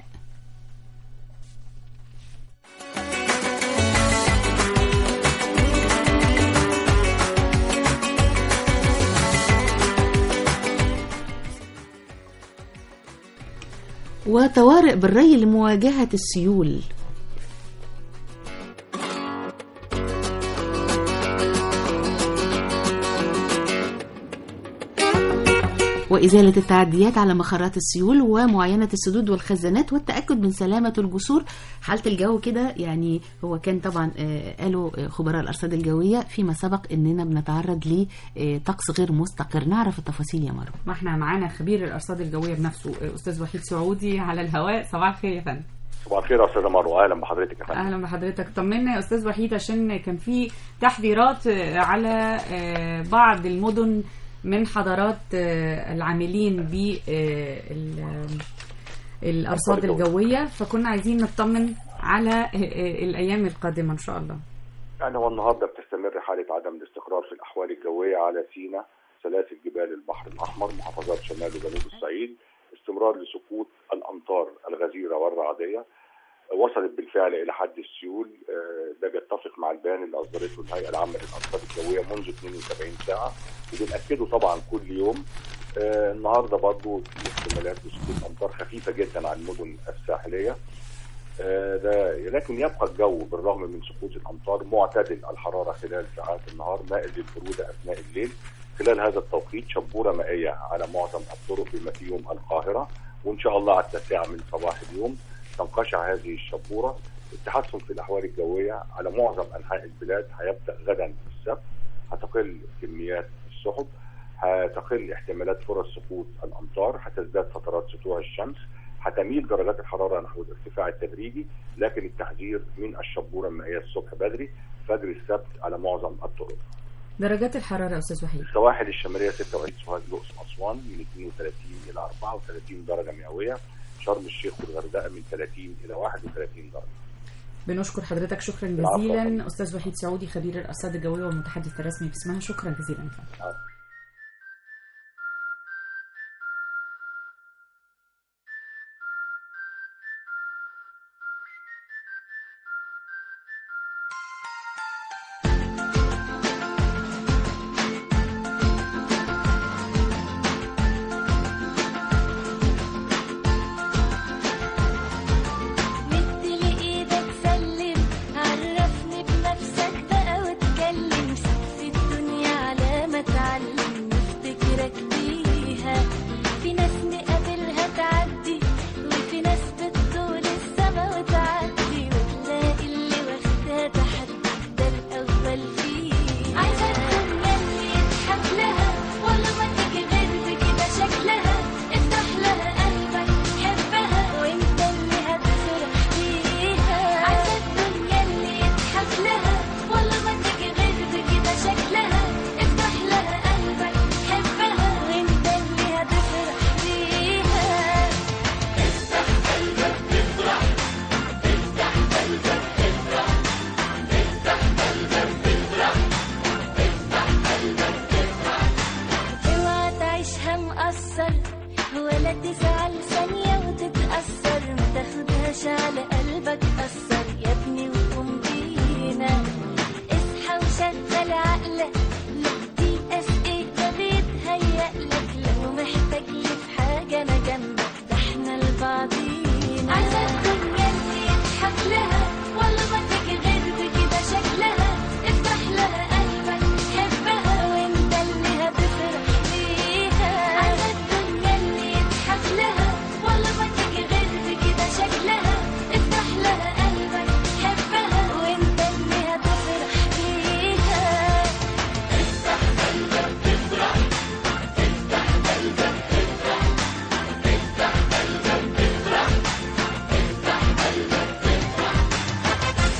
وطوارئ بالري لمواجهة السيول وإزالة التعديات على مخرات السيول ومعاينة السدود والخزانات والتأكد من سلامة الجسور حالة الجو كده يعني هو كان طبعا آه، قالوا آه، خبراء الأرصاد الجوية فيما سبق إننا بنتعرض لطقس غير مستقر نعرف التفاصيل يا مروة ما احنا معانا خبير الأرصاد الجوية بنفسه أستاذ وحيد سعودي على الهواء صباح الخير يا فندم صباح الخير يا استاذه مروه اهلا بحضرتك يا فندم اهلا بحضرتك طمنا يا استاذ وحيد عشان كان في تحذيرات آه، على آه، بعض المدن من حضرات آه، العاملين بالارصاد الأرصاد الجويه فكنا عايزين نطمن على آه، آه، الايام القادمه ان شاء الله يعني هو النهارده بتستمر حاله عدم الاستقرار في الاحوال الجويه على سيناء سلاسل جبال البحر الاحمر محافظات شمال وجنوب الصعيد استمرار لسقوط الامطار الغزيره والرعديه وصلت بالفعل الى حد السيول آه، ده بيتفق مع البيان اللي اصدرته الهيئه العامه للارصاد الجويه منذ 72 ساعه وبنأكده طبعا كل يوم آه، النهارده برضو في احتمالات لسقوط امطار خفيفه جدا على المدن الساحليه آه، ده لكن يبقى الجو بالرغم من سقوط الامطار معتدل الحراره خلال ساعات النهار مائل للبروده اثناء الليل خلال هذا التوقيت شبوره مائيه على معظم الطرق بما فيهم القاهره وان شاء الله على التاسعه من صباح اليوم تنقشع هذه الشبوره التحسن في الاحوال الجويه على معظم انحاء البلاد هيبدا غدا السبت هتقل كميات السحب هتقل احتمالات فرص سقوط الامطار هتزداد فترات سطوع الشمس هتميل درجات الحراره نحو الارتفاع التدريجي لكن التحذير من الشبوره المائيه الصبح بدري فجر السبت على معظم الطرق درجات الحراره يا استاذ وحيد السواحل الشماليه 26 سوهاج الاقصر اسوان من 32 الى 34 درجه مئويه شرم الشيخ والغردقه من 30 الى 31 درجه بنشكر حضرتك شكرا العفو. جزيلا استاذ وحيد سعودي خبير الارصاد الجويه والمتحدث الرسمي باسمها شكرا جزيلا يا فندم. ولا تزعل ثانية وتتأثر ما تاخدهاش على قلبك أثر يا ابني وقوم بينا اصحى وشغل عقلك لا دي اس ايه ده بيتهيألك لو محتاج لي في حاجة أنا جنبك ده احنا لبعضينا عايزة الدنيا اللي يضحك لها ولا ما تيجي غير بكده شكلها افتح لها قلبك حبها وانت اللي هتفرح بيها عايزة الدنيا اللي يضحك لها ولا ما تيجي غير بكده شكلها افتح لها قلبك حبها وانت اللي هتفرح بيها افتح قلبك تفرح افتح قلبك تفرح افتح قلبك تفرح افتح قلبك تفرح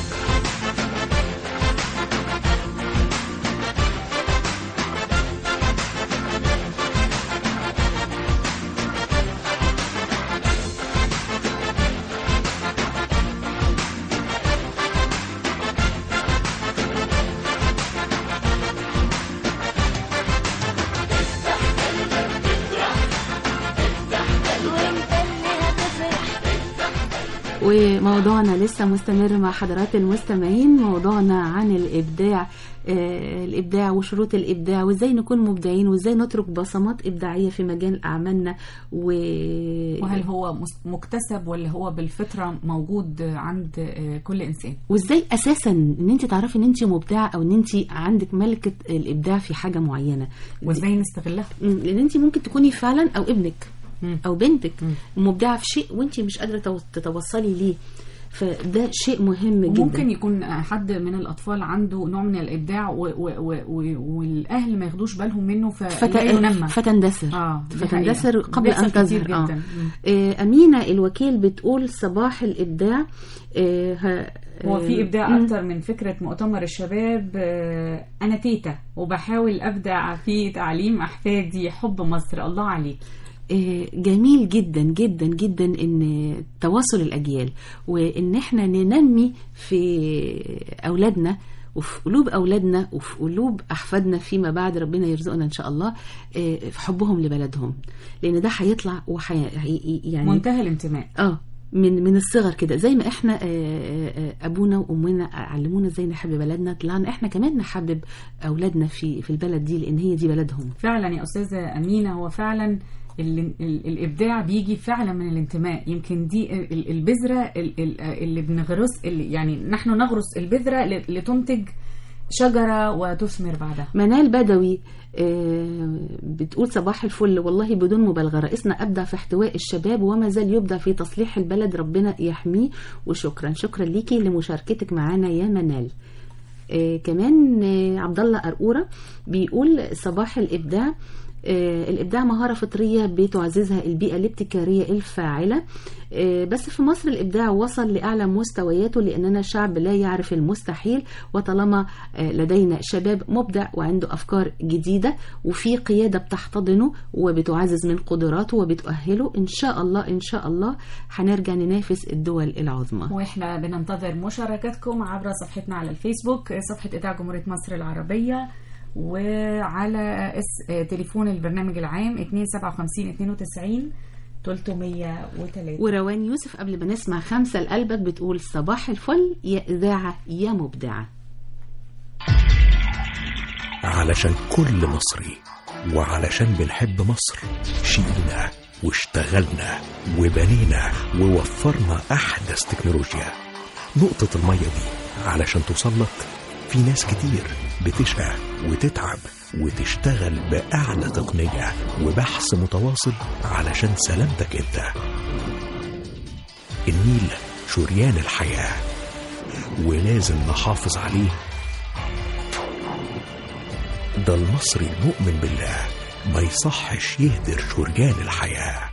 وانت اللي هتفرح وموضوعنا لسه مستمر مع حضرات المستمعين موضوعنا عن الإبداع آه، الإبداع وشروط الإبداع وإزاي نكون مبدعين وإزاي نترك بصمات إبداعية في مجال أعمالنا و... وهل هو مس- مكتسب ولا هو بالفطرة موجود عند آه، كل إنسان وازاي اساسا ان انت تعرفي ان انت مبدعه او ان انت عندك ملكه الابداع في حاجه معينه وازاي نستغلها مم، لان انت ممكن تكوني فعلا او ابنك مم. او بنتك مبدعه في شيء وانت مش قادره تو- تتوصلي ليه فده شيء مهم جدا وممكن يكون حد من الأطفال عنده نوع من الإبداع و و و و والأهل ما ياخدوش بالهم منه فلا فت... ينمى فتندثر آه دي فتندثر حقيقة. قبل بيحصل ان كتير تظهر جدا آه. مم. آه، امينه الوكيل بتقول صباح الابداع آه، ه- هو آه، في ابداع مم. اكتر من فكره مؤتمر الشباب آه، انا تيتا وبحاول ابدع في تعليم احفادي حب مصر الله عليك آه، جميل جدا جدا جدا ان تواصل الاجيال وان احنا ننمي في اولادنا وفي قلوب اولادنا وفي قلوب احفادنا فيما بعد ربنا يرزقنا ان شاء الله آه، في حبهم لبلدهم لان ده هيطلع وحي يعني منتهى الانتماء اه من من الصغر كده زي ما احنا آه، آه، آه، ابونا وامنا علمونا ازاي نحب بلدنا طلعنا احنا كمان نحبب اولادنا في في البلد دي لان هي دي بلدهم فعلا يا استاذه امينه هو فعلا ال ال الابداع بيجي فعلا من الانتماء يمكن دي ال- ال- البذره ال- ال- اللي بنغرس اللي يعني نحن نغرس البذره ل- لتنتج شجره وتثمر بعدها منال بدوي آه، بتقول صباح الفل والله بدون مبالغة رئيسنا أبدع في احتواء الشباب وما زال يبدع في تصليح البلد ربنا يحميه وشكرا شكرا ليكي لمشاركتك معنا يا منال آه، كمان آه، عبد الله قرقورة بيقول صباح الإبداع آه، الإبداع مهارة فطرية بتعززها البيئة الابتكارية الفاعلة آه، بس في مصر الإبداع وصل لأعلى مستوياته لأننا شعب لا يعرف المستحيل وطالما آه، لدينا شباب مبدع وعنده أفكار جديدة وفي قيادة بتحتضنه وبتعزز من قدراته وبتؤهله إن شاء الله إن شاء الله هنرجع ننافس الدول العظمى واحنا بننتظر مشاركاتكم عبر صفحتنا على الفيسبوك صفحة إذاعة جمهورية مصر العربية وعلى اس... آه، تليفون البرنامج العام 257 92 303 وروان يوسف قبل ما نسمع خمسة لقلبك بتقول صباح الفل يا إذاعة يا مبدعة علشان كل مصري وعلشان بنحب مصر شيلنا واشتغلنا وبنينا ووفرنا أحدث تكنولوجيا نقطة المية دي علشان توصلك في ناس كتير بتشقى وتتعب وتشتغل بأعلى تقنية وبحث متواصل علشان سلامتك انت النيل شريان الحياة ولازم نحافظ عليه ده المصري المؤمن بالله ما يصحش يهدر شريان الحياة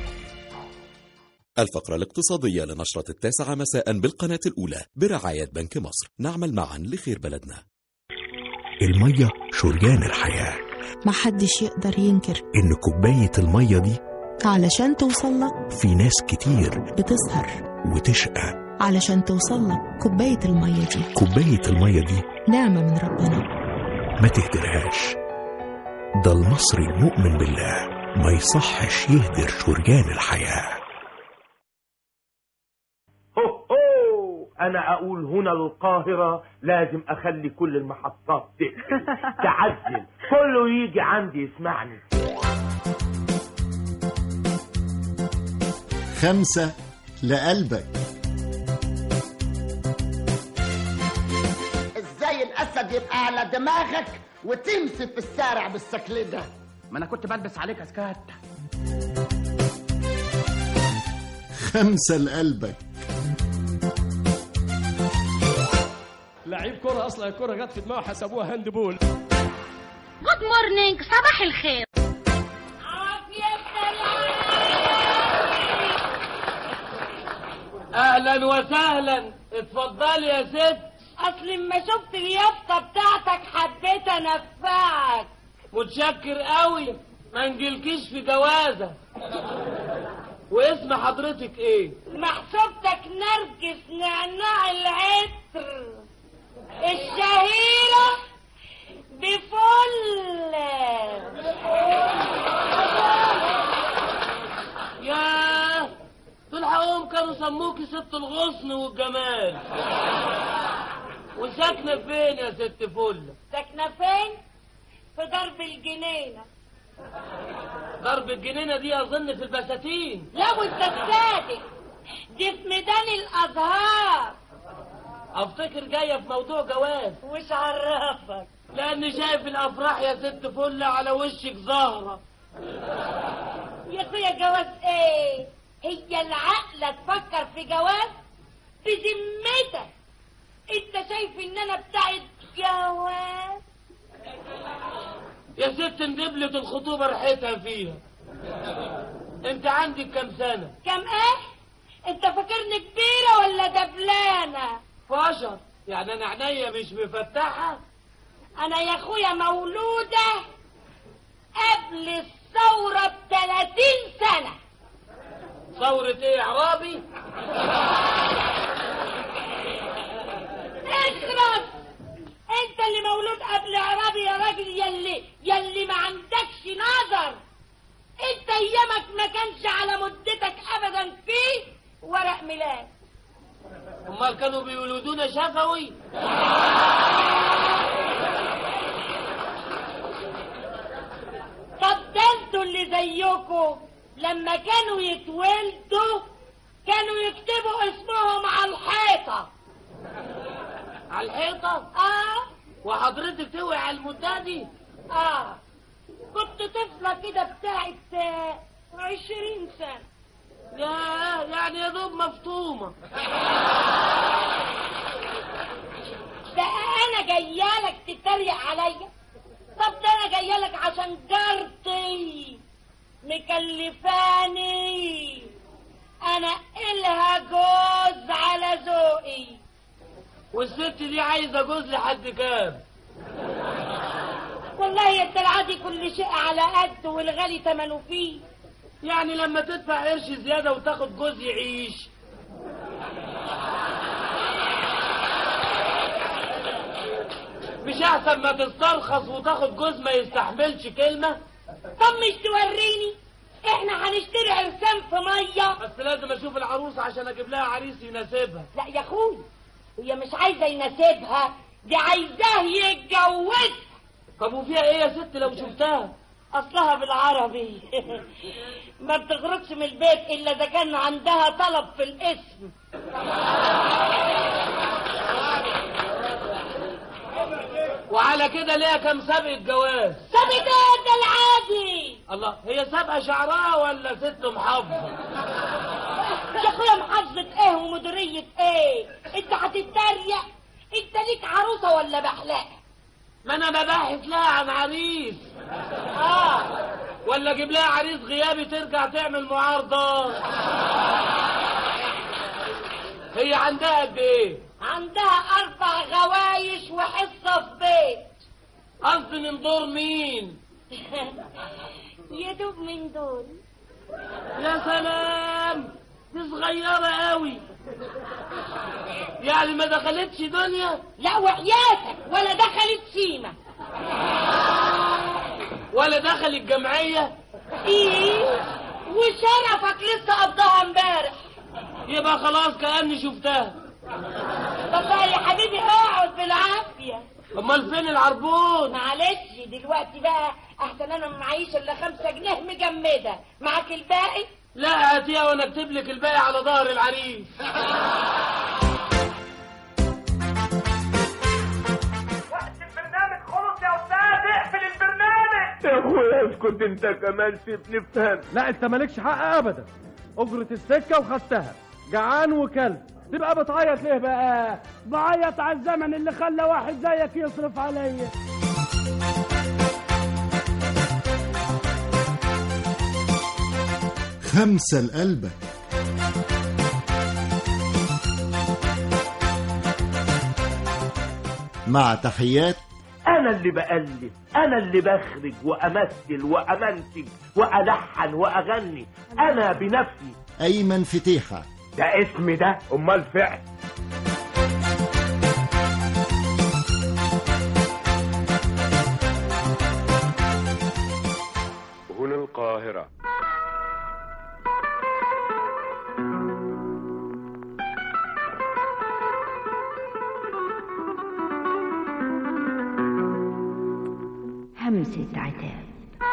الفقرة الاقتصادية لنشرة التاسعة مساء بالقناة الأولى برعاية بنك مصر نعمل معا لخير بلدنا المية شريان الحياة محدش يقدر ينكر إن كوباية المية دي علشان توصلك في ناس كتير بتسهر وتشقى علشان توصلك كوباية المية دي كوباية المية دي نعمة من ربنا ما تهدرهاش ده المصري المؤمن بالله ما يصحش يهدر شريان الحياة هو هو انا اقول هنا القاهرة لازم اخلي كل المحطات تقفل تعزل كله يجي عندي يسمعني خمسة لقلبك ازاي الاسد يبقى على دماغك وتمشي في الشارع بالشكل ده ما انا كنت بلبس عليك اسكات خمسة لقلبك لعيب كرة اصلا الكرة جت في دماغه حسبوها هاند بول جود مورنينج صباح الخير اهلا وسهلا اتفضلي يا ست اصل لما شفت اليافطه بتاعتك حبيت انفعك متشكر قوي ما نجيلكيش في جوازه واسم حضرتك ايه محسوبتك نرجس نعناع العطر الشهيرة بفل ياه دول حقهم كانوا سموكي ست الغصن والجمال وساكنه فين يا ست فل ساكنة فين؟ في درب الجنينة ضرب الجنينه دي اظن في البساتين لا وانت صادق دي في ميدان الازهار افتكر جايه في موضوع جواز وش عرفك لاني شايف الافراح يا ست فل على وشك زهره يا اخويا جواز ايه هي العقلة تفكر في جواز بذمتك انت شايف ان انا بتاعت جواز يا ست ندبلة الخطوبة ريحتها فيها انت عندك كم سنة كم ايه انت فاكرني كبيرة ولا دبلانة فاشر يعني انا عينيا مش مفتحة انا يا اخويا مولودة قبل الثورة بتلاتين سنة ثورة ايه عرابي اخرس انت اللي مولود قبل عربي يا راجل يلي يلي ما عندكش نظر انت ايامك ما كانش على مدتك ابدا فيه ورق ميلاد امال كانوا بيولدونا شفوي طب ده انتوا اللي زيكم لما كانوا يتولدوا كانوا يكتبوا اسمهم على الحيطة على الحيطة اه وحضرتك توعي على المدة دي اه كنت طفلة كده بتاعت آه، عشرين سنة يا يعني يا دوب مفطومة ده انا جايالك تتريق عليا طب ده انا جايالك عشان جارتي مكلفاني انا إلها جوز على ذوقي والست دي عايزة جوز لحد كام والله يا الدلعة دي كل شيء على قد والغالي تمنه فيه يعني لما تدفع قرش زيادة وتاخد جوز يعيش مش احسن ما تسترخص وتاخد جوز ما يستحملش كلمة طب مش توريني احنا هنشتري عرسان في ميه بس لازم اشوف العروسة عشان اجيب لها عريس يناسبها لا يا اخوي هي مش عايزه يناسبها دي عايزاه يتجوزها طب وفيها ايه يا ست لو شفتها اصلها بالعربي ما بتخرجش من البيت الا اذا كان عندها طلب في الاسم وعلى كده ليها كم سابقة جواز سابقة ايه ده العادي الله هي سابقة شعرها ولا ست محافظة يا اخويا محافظة ايه ومديرية ايه انت هتتريق انت ليك عروسة ولا بحلاق ما انا بباحث لها عن عريس اه ولا اجيب لها عريس غيابي ترجع تعمل معارضة هي عندها قد ايه عندها اربع غوايش وحصة في بيت قصدي من دور مين يدوب من دول يا سلام دي صغيرة قوي يعني ما دخلتش دنيا لا وحياتك ولا دخلت سيما ولا دخلت جمعية ايه وشرفك لسه قضاها امبارح يبقى خلاص كأني شفتها طب بقى يا حبيبي اقعد بالعافيه امال فين العربون معلش دلوقتي بقى احسن انا ما معيش الا خمسة جنيه مجمده معاك الباقي لا هاتيها وانا اكتب لك الباقي على ظهر العريس البرنامج خلص يا استاذ اقفل البرنامج يا اخويا اسكت انت كمان سيبني افهم لا انت مالكش حق ابدا اجرة السكة وخدتها جعان وكلب تبقى بتعيط ليه بقى بعيط على الزمن اللي خلى واحد زيك يصرف عليا خمسة لقلبك مع تحيات انا اللي بألف انا اللي بخرج وامثل وامنتج والحن واغني انا بنفسي أيمن فتيحة ده اسم ده امال فعل هنا القاهرة همسة عتاب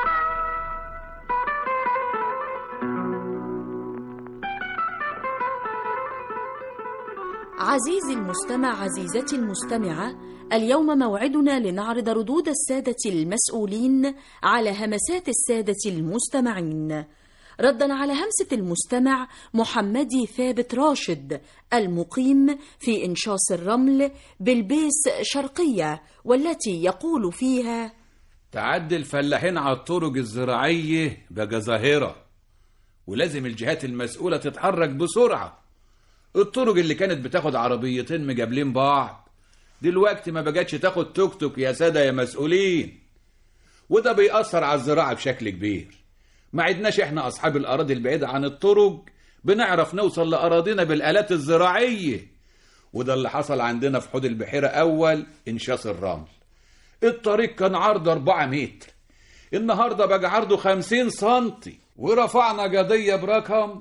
عزيزي المستمع عزيزتي المستمعة اليوم موعدنا لنعرض ردود السادة المسؤولين على همسات السادة المستمعين ردا على همسة المستمع محمدي ثابت راشد المقيم في إنشاص الرمل بالبيس شرقية والتي يقول فيها تعدي الفلاحين على الطرق الزراعية بقى ظاهرة ولازم الجهات المسؤولة تتحرك بسرعة الطرق اللي كانت بتاخد عربيتين مجابلين بعض دلوقتي ما بقتش تاخد توك توك يا سادة يا مسؤولين وده بيأثر على الزراعة بشكل كبير ما عدناش احنا أصحاب الأراضي البعيدة عن الطرق بنعرف نوصل لأراضينا بالآلات الزراعية وده اللي حصل عندنا في حوض البحيرة أول إنشاص الرمل الطريق كان عرضه 4 متر النهارده بقى عرضه 50 سنتي ورفعنا قضية برقم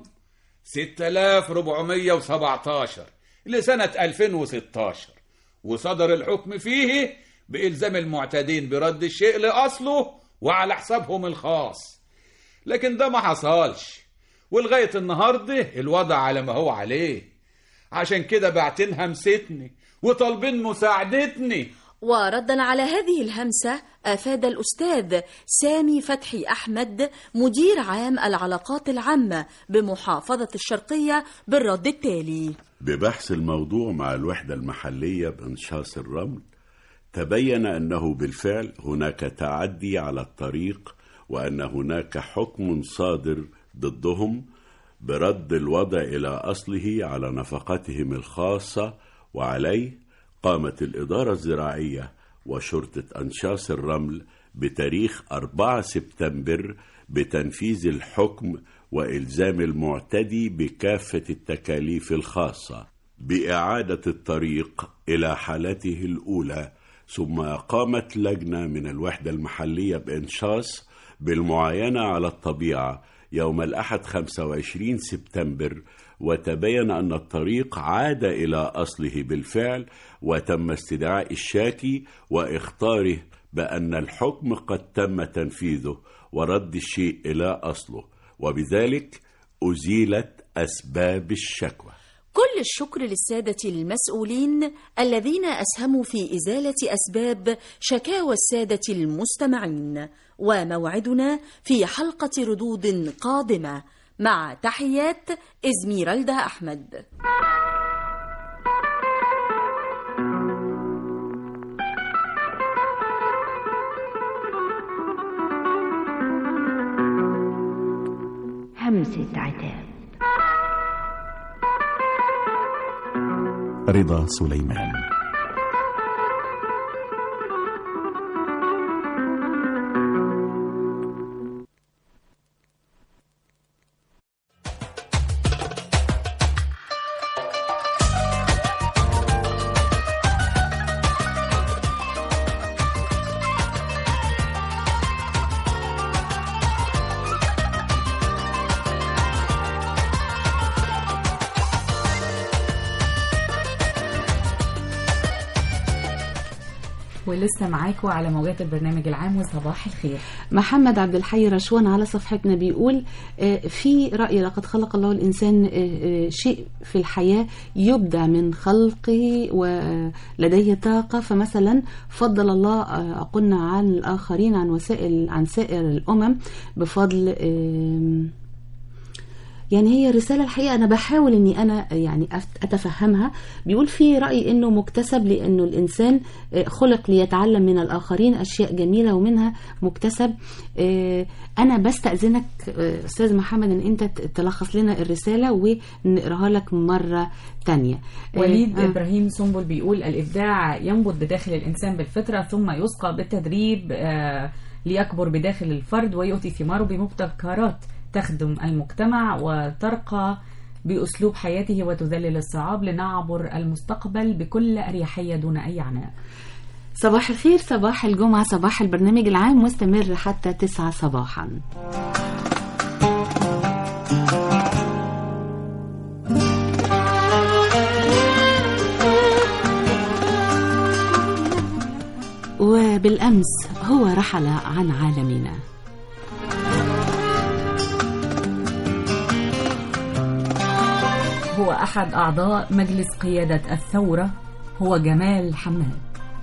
6417 لسنة 2016 وصدر الحكم فيه بإلزام المعتدين برد الشيء لأصله وعلى حسابهم الخاص لكن ده ما حصلش ولغاية النهاردة الوضع على ما هو عليه عشان كده بعتين همستني وطالبين مساعدتني وردا على هذه الهمسة أفاد الأستاذ سامي فتحي أحمد مدير عام العلاقات العامة بمحافظة الشرقية بالرد التالي ببحث الموضوع مع الوحدة المحلية بإنشاص الرمل تبين أنه بالفعل هناك تعدي على الطريق وأن هناك حكم صادر ضدهم برد الوضع إلى أصله على نفقتهم الخاصة وعليه قامت الإدارة الزراعية وشرطة أنشاص الرمل بتاريخ 4 سبتمبر بتنفيذ الحكم وإلزام المعتدي بكافة التكاليف الخاصة بإعادة الطريق إلى حالته الأولى ثم أقامت لجنة من الوحدة المحلية بإنشاص بالمعاينة على الطبيعة يوم الأحد 25 سبتمبر وتبين أن الطريق عاد إلى أصله بالفعل وتم استدعاء الشاكي وإخطاره بأن الحكم قد تم تنفيذه ورد الشيء إلى أصله وبذلك أزيلت أسباب الشكوى كل الشكر للسادة المسؤولين الذين أسهموا في إزالة أسباب شكاوى السادة المستمعين وموعدنا في حلقة ردود قادمة مع تحيات إزميرالدا أحمد همسة عتاب رضا سليمان ولسه معاكم على موجات البرنامج العام وصباح الخير محمد عبد الحي رشوان على صفحتنا بيقول آه، في رأي لقد خلق الله الإنسان آه، آه، شيء في الحياة يبدع من خلقه ولديه طاقة فمثلا فضل الله آه، عقولنا عن الآخرين عن وسائل عن سائر الأمم بفضل آم، يعني هي رسالة الحقيقة أنا بحاول إني أنا يعني أفت- أتفهمها بيقول في رأي إنه مكتسب لأنه الإنسان آه، خلق ليتعلم من الآخرين أشياء جميلة ومنها مكتسب آه، أنا بستأذنك آه، أستاذ محمد إن أنت ت- تلخص لنا الرسالة ونقراها لك مرة تانية آه، وليد آه. ابراهيم سنبل بيقول الابداع ينبت بداخل الانسان بالفطره ثم يسقى بالتدريب آه، ليكبر بداخل الفرد ويؤتي ثماره بمبتكرات تخدم المجتمع وترقى باسلوب حياته وتذلل الصعاب لنعبر المستقبل بكل اريحيه دون اي عناء صباح الخير صباح الجمعة صباح البرنامج العام مستمر حتى تسعة صباحا وبالأمس هو رحل عن عالمنا هو احد اعضاء مجلس قياده الثوره هو جمال حماد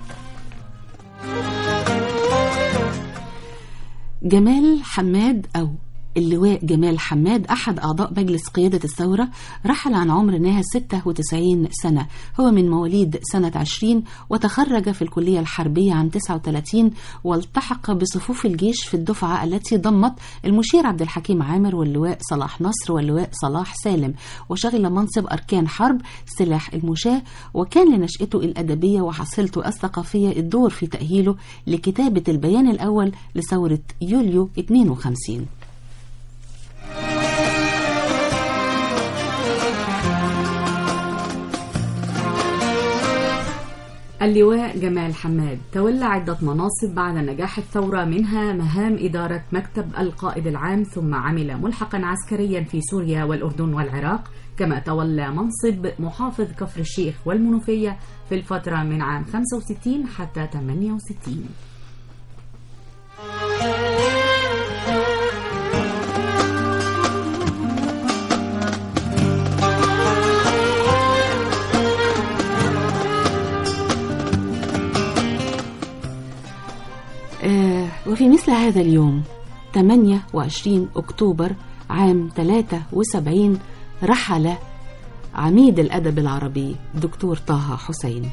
جمال حماد أو اللواء جمال حماد أحد أعضاء مجلس قيادة الثورة رحل عن عمر ناهز 96 سنة هو من مواليد سنة 20 وتخرج في الكلية الحربية عام 39 والتحق بصفوف الجيش في الدفعة التي ضمت المشير عبد الحكيم عامر واللواء صلاح نصر واللواء صلاح سالم وشغل منصب أركان حرب سلاح المشاة وكان لنشأته الأدبية وحصيلته الثقافية الدور في تأهيله لكتابة البيان الأول لثورة يوليو 52 اللواء جمال حماد تولى عدة مناصب بعد نجاح الثورة منها مهام إدارة مكتب القائد العام ثم عمل ملحقا عسكريا في سوريا والأردن والعراق كما تولى منصب محافظ كفر الشيخ والمنوفية في الفترة من عام 65 حتى 68 آه، وفي مثل هذا اليوم 28 أكتوبر عام 73 رحل عميد الأدب العربي دكتور طه حسين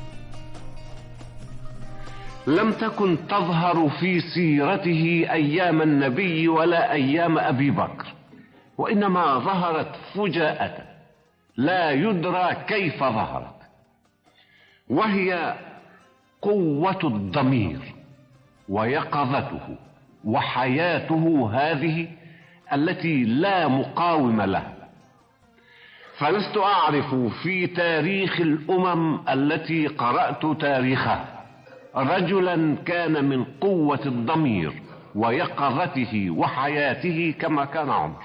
لم تكن تظهر في سيرته ايام النبي ولا ايام ابي بكر وانما ظهرت فجاءه لا يدرى كيف ظهرت وهي قوه الضمير ويقظته وحياته هذه التي لا مقاوم لها فلست اعرف في تاريخ الامم التي قرات تاريخها رجلا كان من قوه الضمير ويقظته وحياته كما كان عمر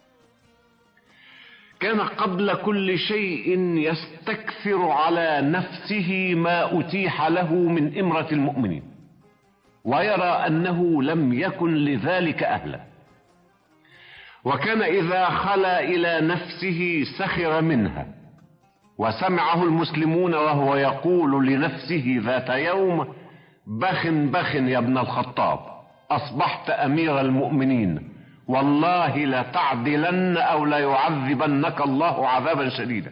كان قبل كل شيء يستكثر على نفسه ما اتيح له من امره المؤمنين ويرى انه لم يكن لذلك اهلا وكان اذا خلا الى نفسه سخر منها وسمعه المسلمون وهو يقول لنفسه ذات يوم بخ بخ يا ابن الخطاب اصبحت امير المؤمنين والله لتعدلن او ليعذبنك الله عذابا شديدا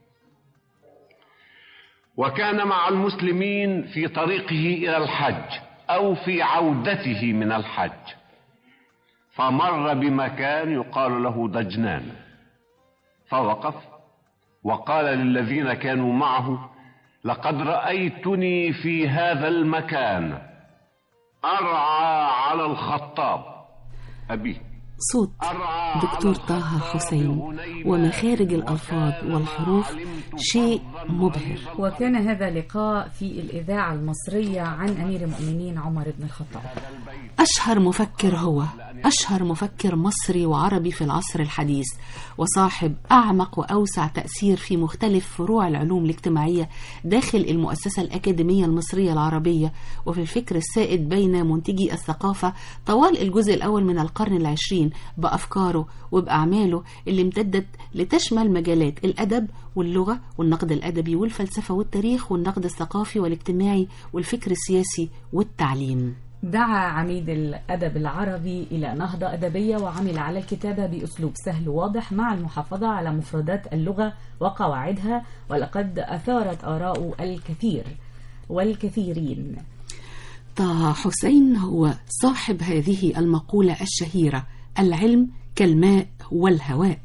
وكان مع المسلمين في طريقه الى الحج او في عودته من الحج فمر بمكان يقال له دجنان فوقف وقال للذين كانوا معه لقد رايتني في هذا المكان ارعى على الخطاب ابيه صوت دكتور طه حسين ومخارج الألفاظ والحروف شيء مبهر وكان هذا لقاء في الإذاعة المصرية عن أمير المؤمنين عمر بن الخطاب أشهر مفكر هو أشهر مفكر مصري وعربي في العصر الحديث وصاحب أعمق وأوسع تأثير في مختلف فروع العلوم الاجتماعية داخل المؤسسة الأكاديمية المصرية العربية وفي الفكر السائد بين منتجي الثقافة طوال الجزء الأول من القرن العشرين بأفكاره وبأعماله اللي امتدت لتشمل مجالات الأدب واللغة والنقد الأدبي والفلسفة والتاريخ والنقد الثقافي والاجتماعي والفكر السياسي والتعليم دعا عميد الأدب العربي إلى نهضة أدبية وعمل على الكتابة بأسلوب سهل وواضح مع المحافظة على مفردات اللغة وقواعدها ولقد أثارت آراء الكثير والكثيرين طه حسين هو صاحب هذه المقولة الشهيرة العلم كالماء والهواء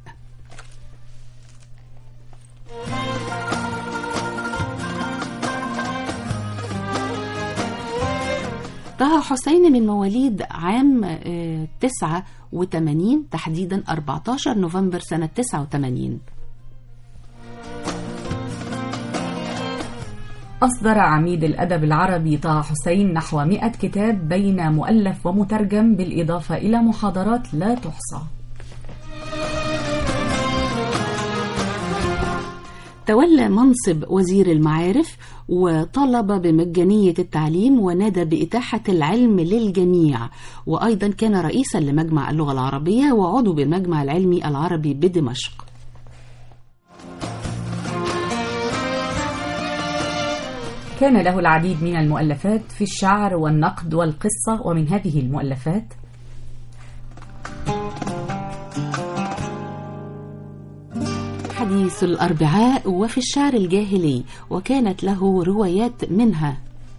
طه حسين من مواليد عام آه، 89 تحديدا 14 نوفمبر سنة 89 أصدر عميد الأدب العربي طه حسين نحو مئة كتاب بين مؤلف ومترجم بالإضافة إلى محاضرات لا تحصى تولى منصب وزير المعارف وطلب بمجانية التعليم ونادى بإتاحة العلم للجميع وأيضا كان رئيسا لمجمع اللغة العربية وعضو بالمجمع العلمي العربي بدمشق كان له العديد من المؤلفات في الشعر والنقد والقصة ومن هذه المؤلفات حديث الأربعاء وفي الشعر الجاهلي وكانت له روايات منها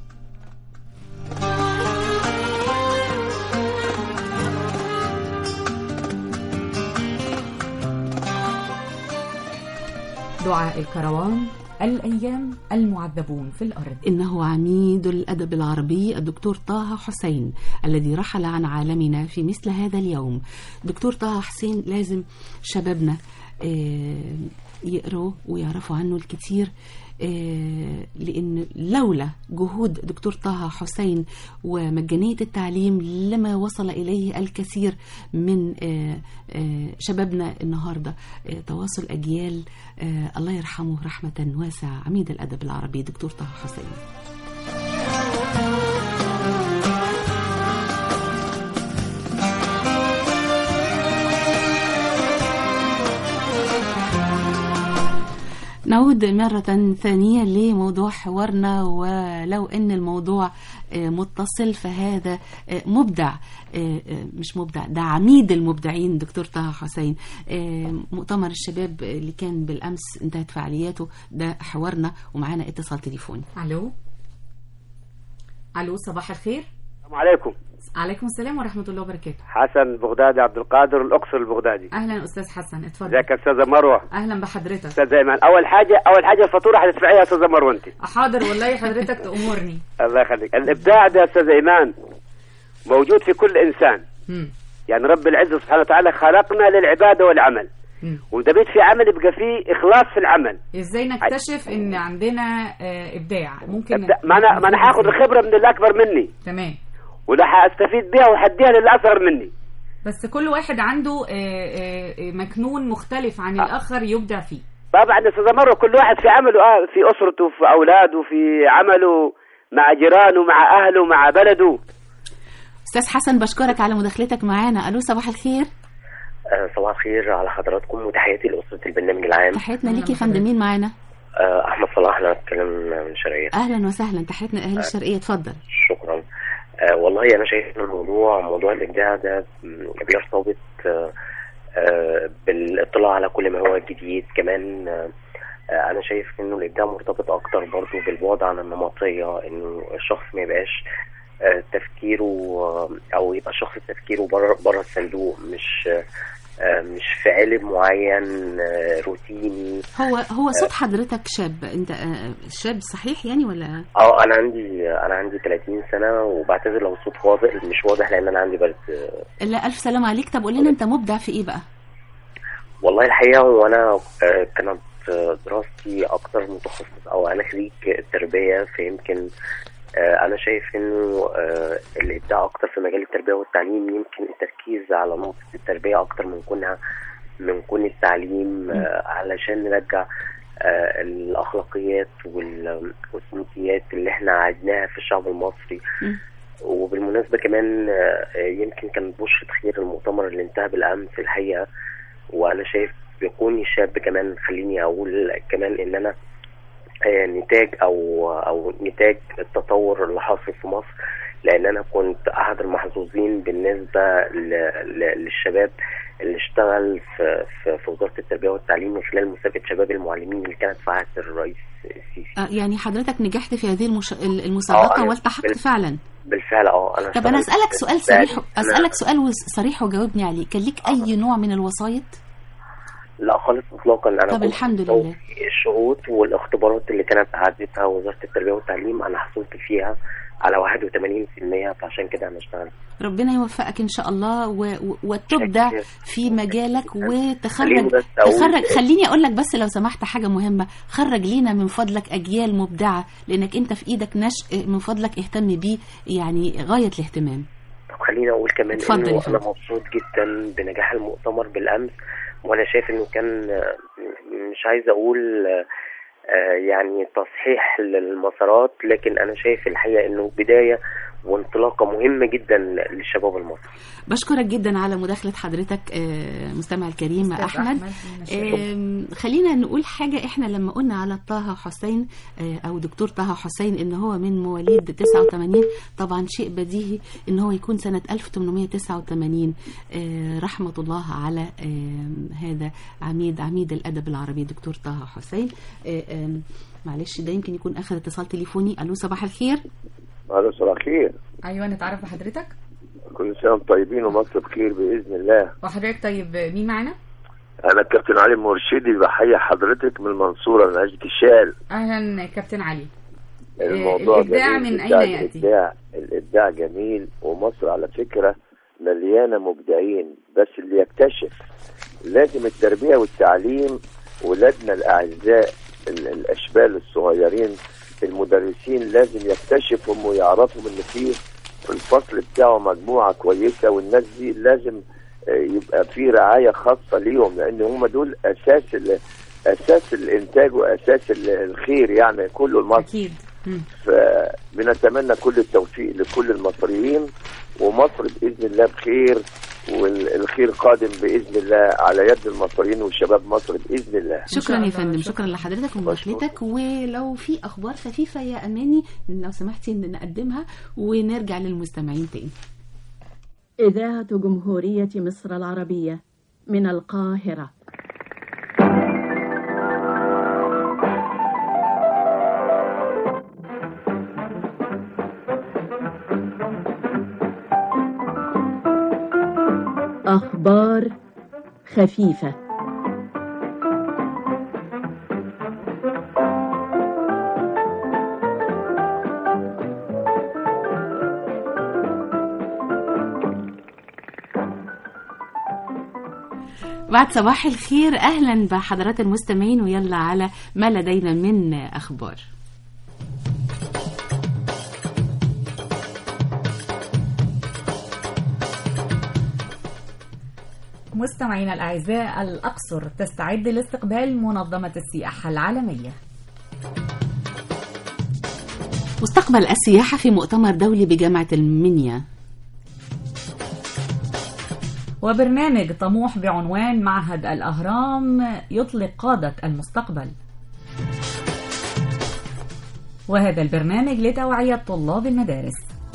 دعاء الكروان الأيام المعذبون في الأرض إنه عميد الأدب العربي الدكتور طه حسين الذي رحل عن عالمنا في مثل هذا اليوم دكتور طه حسين لازم شبابنا آه، يقروا ويعرفوا عنه الكثير آه، لأن لولا جهود دكتور طه حسين ومجانية التعليم لما وصل إليه الكثير من آه، آه، شبابنا النهاردة آه، تواصل أجيال آه، الله يرحمه رحمة واسعة عميد الأدب العربي دكتور طه حسين نعود مرة ثانية لموضوع حوارنا ولو أن الموضوع آه، متصل فهذا آه، مبدع آه، آه، مش مبدع ده عميد المبدعين دكتور طه حسين آه، مؤتمر الشباب اللي كان بالأمس انتهت فعالياته ده حوارنا ومعانا اتصال تليفوني ألو ألو صباح الخير السلام عليكم عليكم السلام ورحمة الله وبركاته حسن بغدادي عبد القادر الاقصر البغدادي أهلا أستاذ حسن اتفضل ازيك يا استاذه مروه أهلا بحضرتك استاذ ايمن اول حاجه اول حاجه الفاتوره هتدفعيها يا استاذه مروه انت حاضر والله حضرتك تأمرني الله يخليك الابداع ده يا استاذ ايمان موجود في كل انسان مم. يعني رب العزه سبحانه وتعالى خلقنا للعباده والعمل مم. وده بيت في عمل يبقى فيه اخلاص في العمل ازاي نكتشف ان عندنا آه، ابداع ممكن إبداع. ما انا ما انا هاخد الخبره من اللي اكبر مني تمام ولا هستفيد بيها وهديها للي اصغر مني بس كل واحد عنده آه، آه، آه، مكنون مختلف عن الاخر يبدع فيه طبعا يا استاذه مروه كل واحد في عمله اه في اسرته في اولاده في عمله مع جيرانه مع اهله مع بلده أستاذ حسن بشكرك على مداخلتك معانا ألو صباح الخير آه، صباح الخير على حضراتكم وتحياتي لأسرة البرنامج العام تحياتنا ليكي يا فندم مين معانا آه، أحمد صلاح أنا بتكلم من شرقية أهلا وسهلا تحياتنا أهل الشرقية اتفضل شكرا آه، والله أنا شايف إن الموضوع موضوع الإبداع ده م، بيرتبط آه، آه، بالاطلاع على كل ما هو جديد كمان آه، آه، أنا شايف إنه الإبداع مرتبط أكتر برضو بالبعد عن النمطية إنه الشخص ما يبقاش آه، تفكيره آه، أو يبقى شخص تفكيره بره بره الصندوق مش آه، آه، مش في علم معين آه، روتيني هو هو صوت حضرتك شاب انت آه، شاب صحيح يعني ولا اه انا عندي انا عندي 30 سنه وبعتذر لو الصوت واضح مش واضح لان انا عندي برد لا الف سلام عليك طب قول لنا انت مبدع في ايه بقى والله الحقيقه هو انا آه، كانت آه، دراستي اكتر متخصص او انا خريج تربيه فيمكن آه، انا شايف انه آه، الابداع اكتر في مجال التربيه والتعليم يمكن التركيز على نقطه التربيه اكتر من كونها من كون التعليم آه، علشان نرجع آه، الاخلاقيات وال- والسلوكيات اللي احنا عدناها في الشعب المصري وبالمناسبه كمان آه، يمكن كان بشرة خير المؤتمر اللي انتهى بالامس الحقيقه وانا شايف بكوني شاب كمان خليني اقول كمان ان انا آه، نتاج او او نتاج التطور اللي حاصل في مصر لان انا كنت احد المحظوظين بالنسبه ل- ل- للشباب اللي اشتغل في في, في وزاره التربيه والتعليم من خلال مسابقه شباب المعلمين اللي كانت في عهد الرئيس السيسي آه، يعني حضرتك نجحت في هذه المش... المسابقة آه، أنا والتحقت بال- فعلا بالفعل اه انا طب أنا اشتغلت أسألك في سؤال السعي. صريح أنا- أسألك سؤال وس- صريح وجاوبني عليه كان ليك أي نوع من الوسايط؟ لا خالص اطلاقا انا طب كنت الحمد مستوى لله. في الشروط والاختبارات اللي كانت عدتها وزاره التربيه والتعليم انا حصلت فيها على 81% فعشان كده انا اشتغلت ربنا يوفقك ان شاء الله و... و... وتبدع في مجالك خليني وتخرج بس أقول- تخرج خليني اقول لك بس لو سمحت حاجه مهمه خرج لينا من فضلك اجيال مبدعه لانك انت في ايدك نشء من فضلك اهتم بيه يعني غايه الاهتمام طب خليني اقول كمان اتفضل يا انه فندم. انا مبسوط جدا بنجاح المؤتمر بالامس وانا شايف انه كان آه، مش عايز اقول آه، آه، يعني تصحيح للمسارات لكن انا شايف الحقيقه انه بدايه وانطلاقه مهمه جدا للشباب المصري بشكرك جدا على مداخلة حضرتك آه، مستمع الكريم أستاذ أحمد أحمد من الشرقية. آم، خلينا نقول حاجة إحنا لما قلنا على طه حسين آه، أو دكتور طه حسين إن هو من مواليد 89 طبعا شيء بديهي إن هو يكون سنة 1889 آه، رحمة الله على آم، هذا عميد عميد الأدب العربي دكتور طه حسين آه، آم، معلش ده يمكن يكون آخر اتصال تليفوني ألو صباح الخير الو صباح الخير ايوه نتعرف بحضرتك كل سنه وانتم طيبين ومصر بخير باذن الله وحضرتك طيب مين معانا انا الكابتن علي مرشدي بحيي حضرتك من المنصوره من عزة الشال اهلا كابتن علي الموضوع الإبداع جميل من الإبداع- أين يأتي؟ الابداع الابداع جميل ومصر على فكره مليانه مبدعين بس اللي يكتشف لازم التربيه والتعليم ولادنا الاعزاء ال- الاشبال الصغيرين المدرسين لازم يكتشفهم ويعرفوا ان في في الفصل بتاعه مجموعه كويسه والناس دي لازم آه، يبقى في رعايه خاصه ليهم لان هم دول اساس ال- اساس الانتاج واساس ال- الخير يعني كله لمصر اكيد فبنتمنى كل التوفيق لكل المصريين ومصر باذن الله بخير والخير قادم باذن الله على يد المصريين وشباب مصر باذن الله شكرا يا فندم شكرا لحضرتك ومداخلتك ولو في اخبار خفيفه يا اماني لو سمحتي إن نقدمها ونرجع للمستمعين تاني إذاعة جمهورية مصر العربية من القاهرة أخبار خفيفة بعد صباح الخير اهلا بحضرات المستمعين ويلا على ما لدينا من اخبار مستمعينا الأعزاء الأقصر تستعد لاستقبال منظمة السياحة العالمية مستقبل السياحه في مؤتمر دولي بجامعه المنيا وبرنامج طموح بعنوان معهد الأهرام يطلق قادة المستقبل وهذا البرنامج لتوعية طلاب المدارس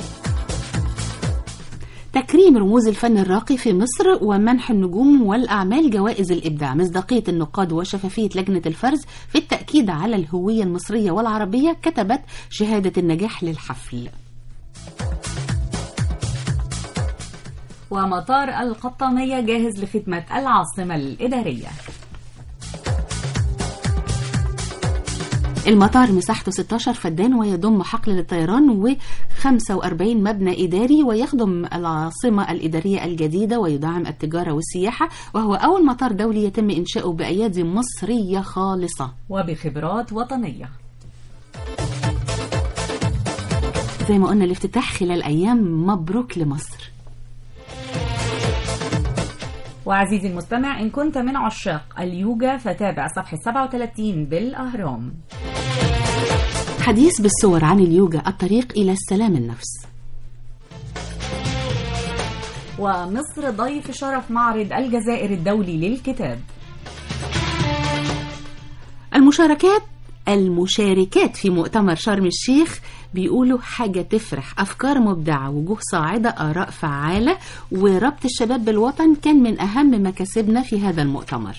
تكريم رموز الفن الراقي في مصر ومنح النجوم والأعمال جوائز الإبداع مصداقية النقاد وشفافية لجنة الفرز في التأكيد على الهوية المصرية والعربية كتبت شهادة النجاح للحفل ومطار القطامية جاهز لخدمة العاصمة الإدارية المطار مساحته 16 فدان ويضم حقل للطيران و45 مبنى إداري ويخدم العاصمة الإدارية الجديدة ويدعم التجارة والسياحة وهو أول مطار دولي يتم إنشاؤه بأيادي مصرية خالصة وبخبرات وطنية زي ما قلنا الافتتاح خلال أيام مبروك لمصر وعزيزي المستمع إن كنت من عشاق اليوجا فتابع صفحة 37 بالأهرام حديث بالصور عن اليوجا الطريق إلى السلام النفس ومصر ضيف شرف معرض الجزائر الدولي للكتاب المشاركات المشاركات في مؤتمر شرم الشيخ بيقولوا حاجة تفرح أفكار مبدعة وجوه صاعدة آراء فعالة وربط الشباب بالوطن كان من أهم مكاسبنا في هذا المؤتمر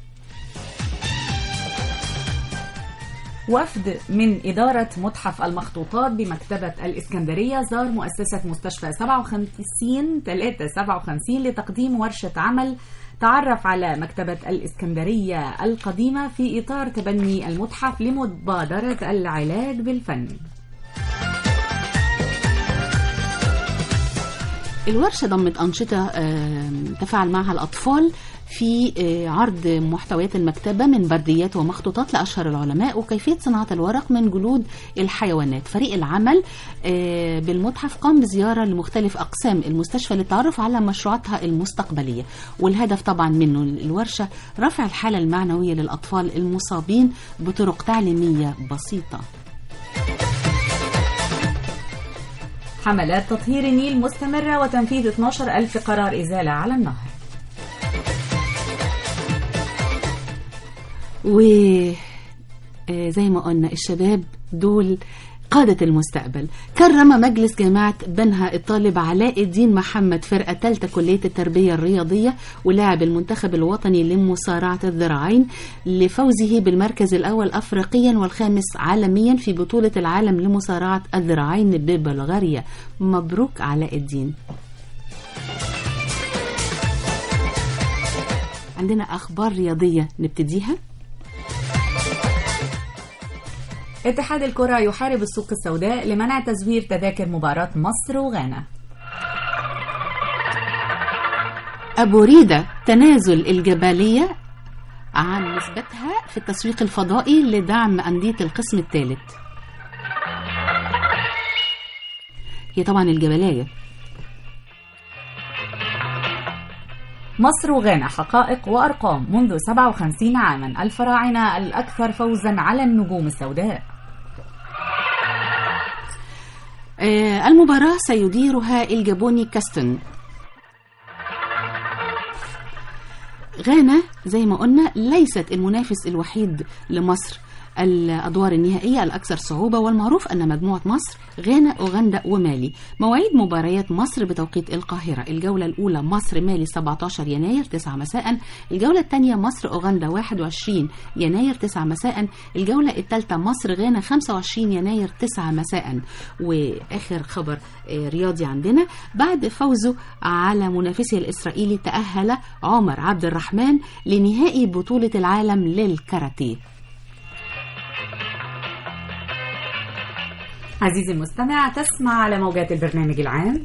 وفد من إدارة متحف المخطوطات بمكتبة الإسكندرية زار مؤسسة مستشفى 57 357 لتقديم ورشة عمل تعرف على مكتبة الإسكندرية القديمة في إطار تبني المتحف لمبادرة العلاج بالفن الورشة ضمت أنشطة آم، تفاعل معها الأطفال في آه، عرض محتويات المكتبة من برديات ومخطوطات لأشهر العلماء وكيفية صناعة الورق من جلود الحيوانات فريق العمل آه، بالمتحف قام بزيارة لمختلف أقسام المستشفى للتعرف على مشروعاتها المستقبلية والهدف طبعا منه الورشة رفع الحالة المعنوية للأطفال المصابين بطرق تعليمية بسيطة حملات تطهير النيل مستمرة وتنفيذ 12 ألف قرار إزالة على النهر و آه، زي ما قلنا الشباب دول قادة المستقبل كرم مجلس جامعة بنها الطالب علاء الدين محمد فرقة ثالثة كلية التربية الرياضية ولاعب المنتخب الوطني لمصارعة الذراعين لفوزه بالمركز الأول أفريقيا والخامس عالميا في بطولة العالم لمصارعة الذراعين ببلغاريا مبروك علاء الدين عندنا أخبار رياضية نبتديها اتحاد الكرة يحارب السوق السوداء لمنع تزوير تذاكر مباراة مصر وغانا أبو ريدة تنازل الجبالية عن نسبتها في التسويق الفضائي لدعم أندية القسم الثالث هي طبعا الجبلية مصر وغانا حقائق وأرقام منذ 57 عاما الفراعنة الأكثر فوزا على النجوم السوداء آه، المباراة سيديرها الجابوني كاستن غانا زي ما قلنا ليست المنافس الوحيد لمصر الأدوار النهائية الأكثر صعوبة والمعروف أن مجموعة مصر غانا أوغندا ومالي مواعيد مباريات مصر بتوقيت القاهرة الجولة الأولى مصر مالي 17 يناير 9 مساء الجولة الثانية مصر أوغندا 21 يناير 9 مساء الجولة الثالثة مصر غانا 25 يناير 9 مساء وآخر خبر آه، رياضي عندنا بعد فوزه على منافسه الإسرائيلي تأهل عمر عبد الرحمن لنهائي بطولة العالم للكاراتيه عزيزي المستمع تسمع على موجات البرنامج العام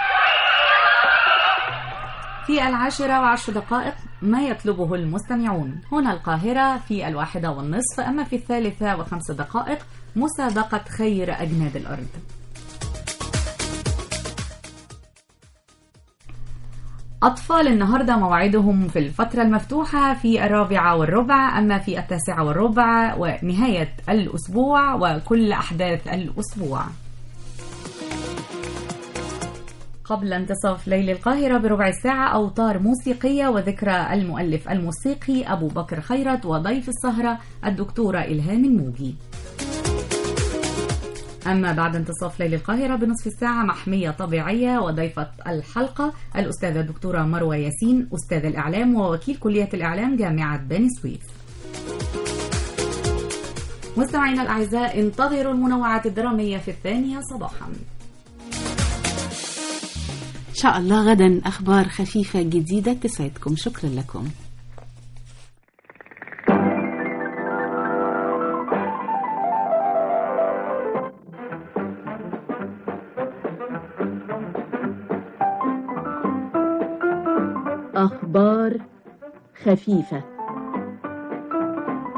في العاشرة وعشر دقائق ما يطلبه المستمعون هنا القاهرة في الواحدة والنصف أما في الثالثة وخمس دقائق مسابقة خير أجناد الأرض أطفال النهاردة موعدهم في الفترة المفتوحة في الرابعة والربع أما في التاسعة والربع ونهاية الأسبوع وكل أحداث الأسبوع قبل انتصاف ليل القاهرة بربع ساعة أوتار موسيقية وذكرى المؤلف الموسيقي أبو بكر خيرت وضيف السهرة الدكتورة إلهام الموجي أما بعد انتصاف ليل القاهرة بنصف الساعة محمية طبيعية وضيفة الحلقة الأستاذة الدكتورة مروة ياسين أستاذ الإعلام ووكيل كلية الإعلام جامعة بني سويف مستمعينا الأعزاء انتظروا المنوعات الدرامية في الثانية صباحا إن شاء الله غدا أخبار خفيفة جديدة تسعدكم شكرا لكم أخبار خفيفة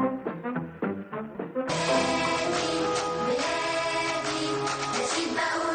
نشيد بقى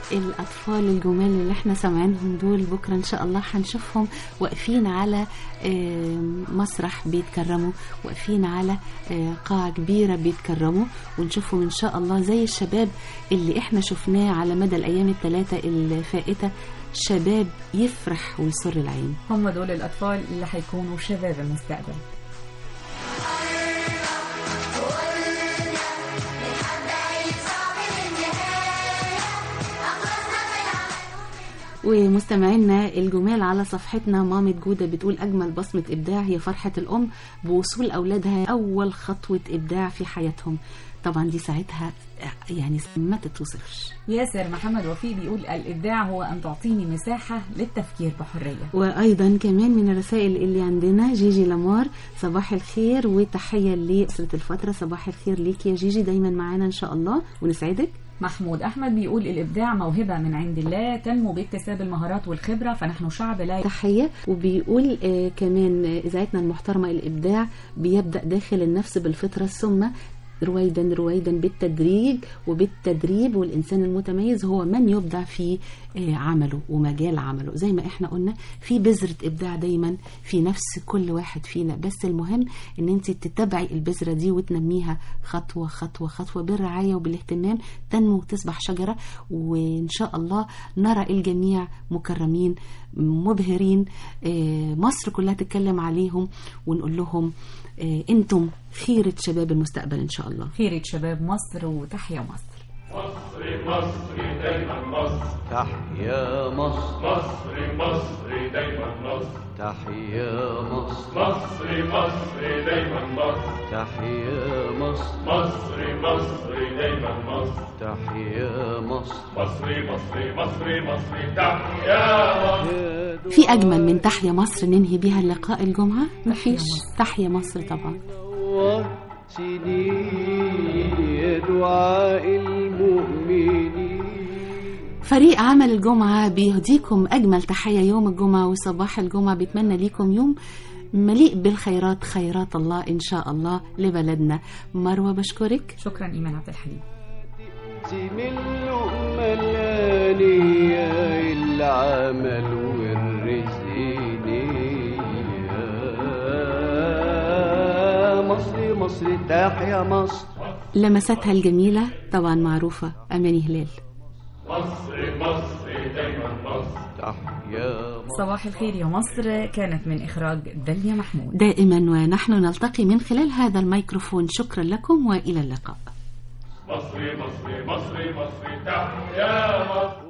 الأطفال الجمال اللي احنا سامعينهم دول بكرة إن شاء الله هنشوفهم واقفين على آه، مسرح بيتكرموا واقفين على آه، قاعة كبيرة بيتكرموا ونشوفهم إن شاء الله زي الشباب اللي احنا شفناه على مدى الأيام الثلاثة الفائتة شباب يفرح ويسر العين هم دول الأطفال اللي هيكونوا شباب المستقبل ومستمعينا الجمال على صفحتنا مامة جودة بتقول أجمل بصمة إبداع هي فرحة الأم بوصول أولادها أول خطوة إبداع في حياتهم طبعا دي ساعتها يعني ما تتوصفش ياسر محمد وفيق بيقول الإبداع هو أن تعطيني مساحة للتفكير بحرية وايضا كمان من الرسائل اللي عندنا جيجي لامار صباح الخير وتحيه لاسره الفتره صباح الخير ليك يا جيجي دايما معانا ان شاء الله ونسعدك محمود أحمد بيقول الإبداع موهبة من عند الله تنمو باكتساب المهارات والخبرة فنحن شعب لا تحية وبيقول آه كمان آه، إذاعتنا المحترمة الإبداع بيبدأ داخل النفس بالفطرة ثم رويدا رويدا بالتدريج وبالتدريب والإنسان المتميز هو من يبدع في آه، عمله ومجال عمله زي ما احنا قلنا في بذرة إبداع دايما في نفس كل واحد فينا بس المهم ان انت تتبعي البذرة دي وتنميها خطوة خطوة خطوة بالرعاية وبالاهتمام تنمو وتصبح شجرة وإن شاء الله نرى الجميع مكرمين مبهرين آه، مصر كلها تتكلم عليهم ونقول لهم آه، انتم خيرة شباب المستقبل ان شاء الله خيرة شباب مصر وتحيا مصر مصر مصر دايما مصر تحيا مصر مصر مصر دايما مصر تحيا مصر مصر مصر دايما مصر تحيا مصر مصر مصر دايما مصر تحيا مصر مصر مصر مصر مصر تحيا مصر في أجمل من تحيا مصر ننهي بيها اللقاء الجمعة مفيش تحيا مصر طبعا نور سنين دعاء المؤمنين فريق عمل الجمعة بيهديكم أجمل تحية يوم الجمعة وصباح الجمعة بيتمنى ليكم يوم مليء بالخيرات خيرات الله إن شاء الله لبلدنا مروة بشكرك شكرا إيمان عبد الحليم من لقمة الآنية العمل والرزق نية مصر مصر تحيا مصر لمساتها الجميلة طبعا معروفة أماني هلال مصر مصر دايما مصر تحيا صباح الخير يا مصر كانت من إخراج داليا محمود دائما ونحن نلتقي من خلال هذا الميكروفون شكرا لكم وإلى اللقاء مصر مصر مصر مصر تحيا مصر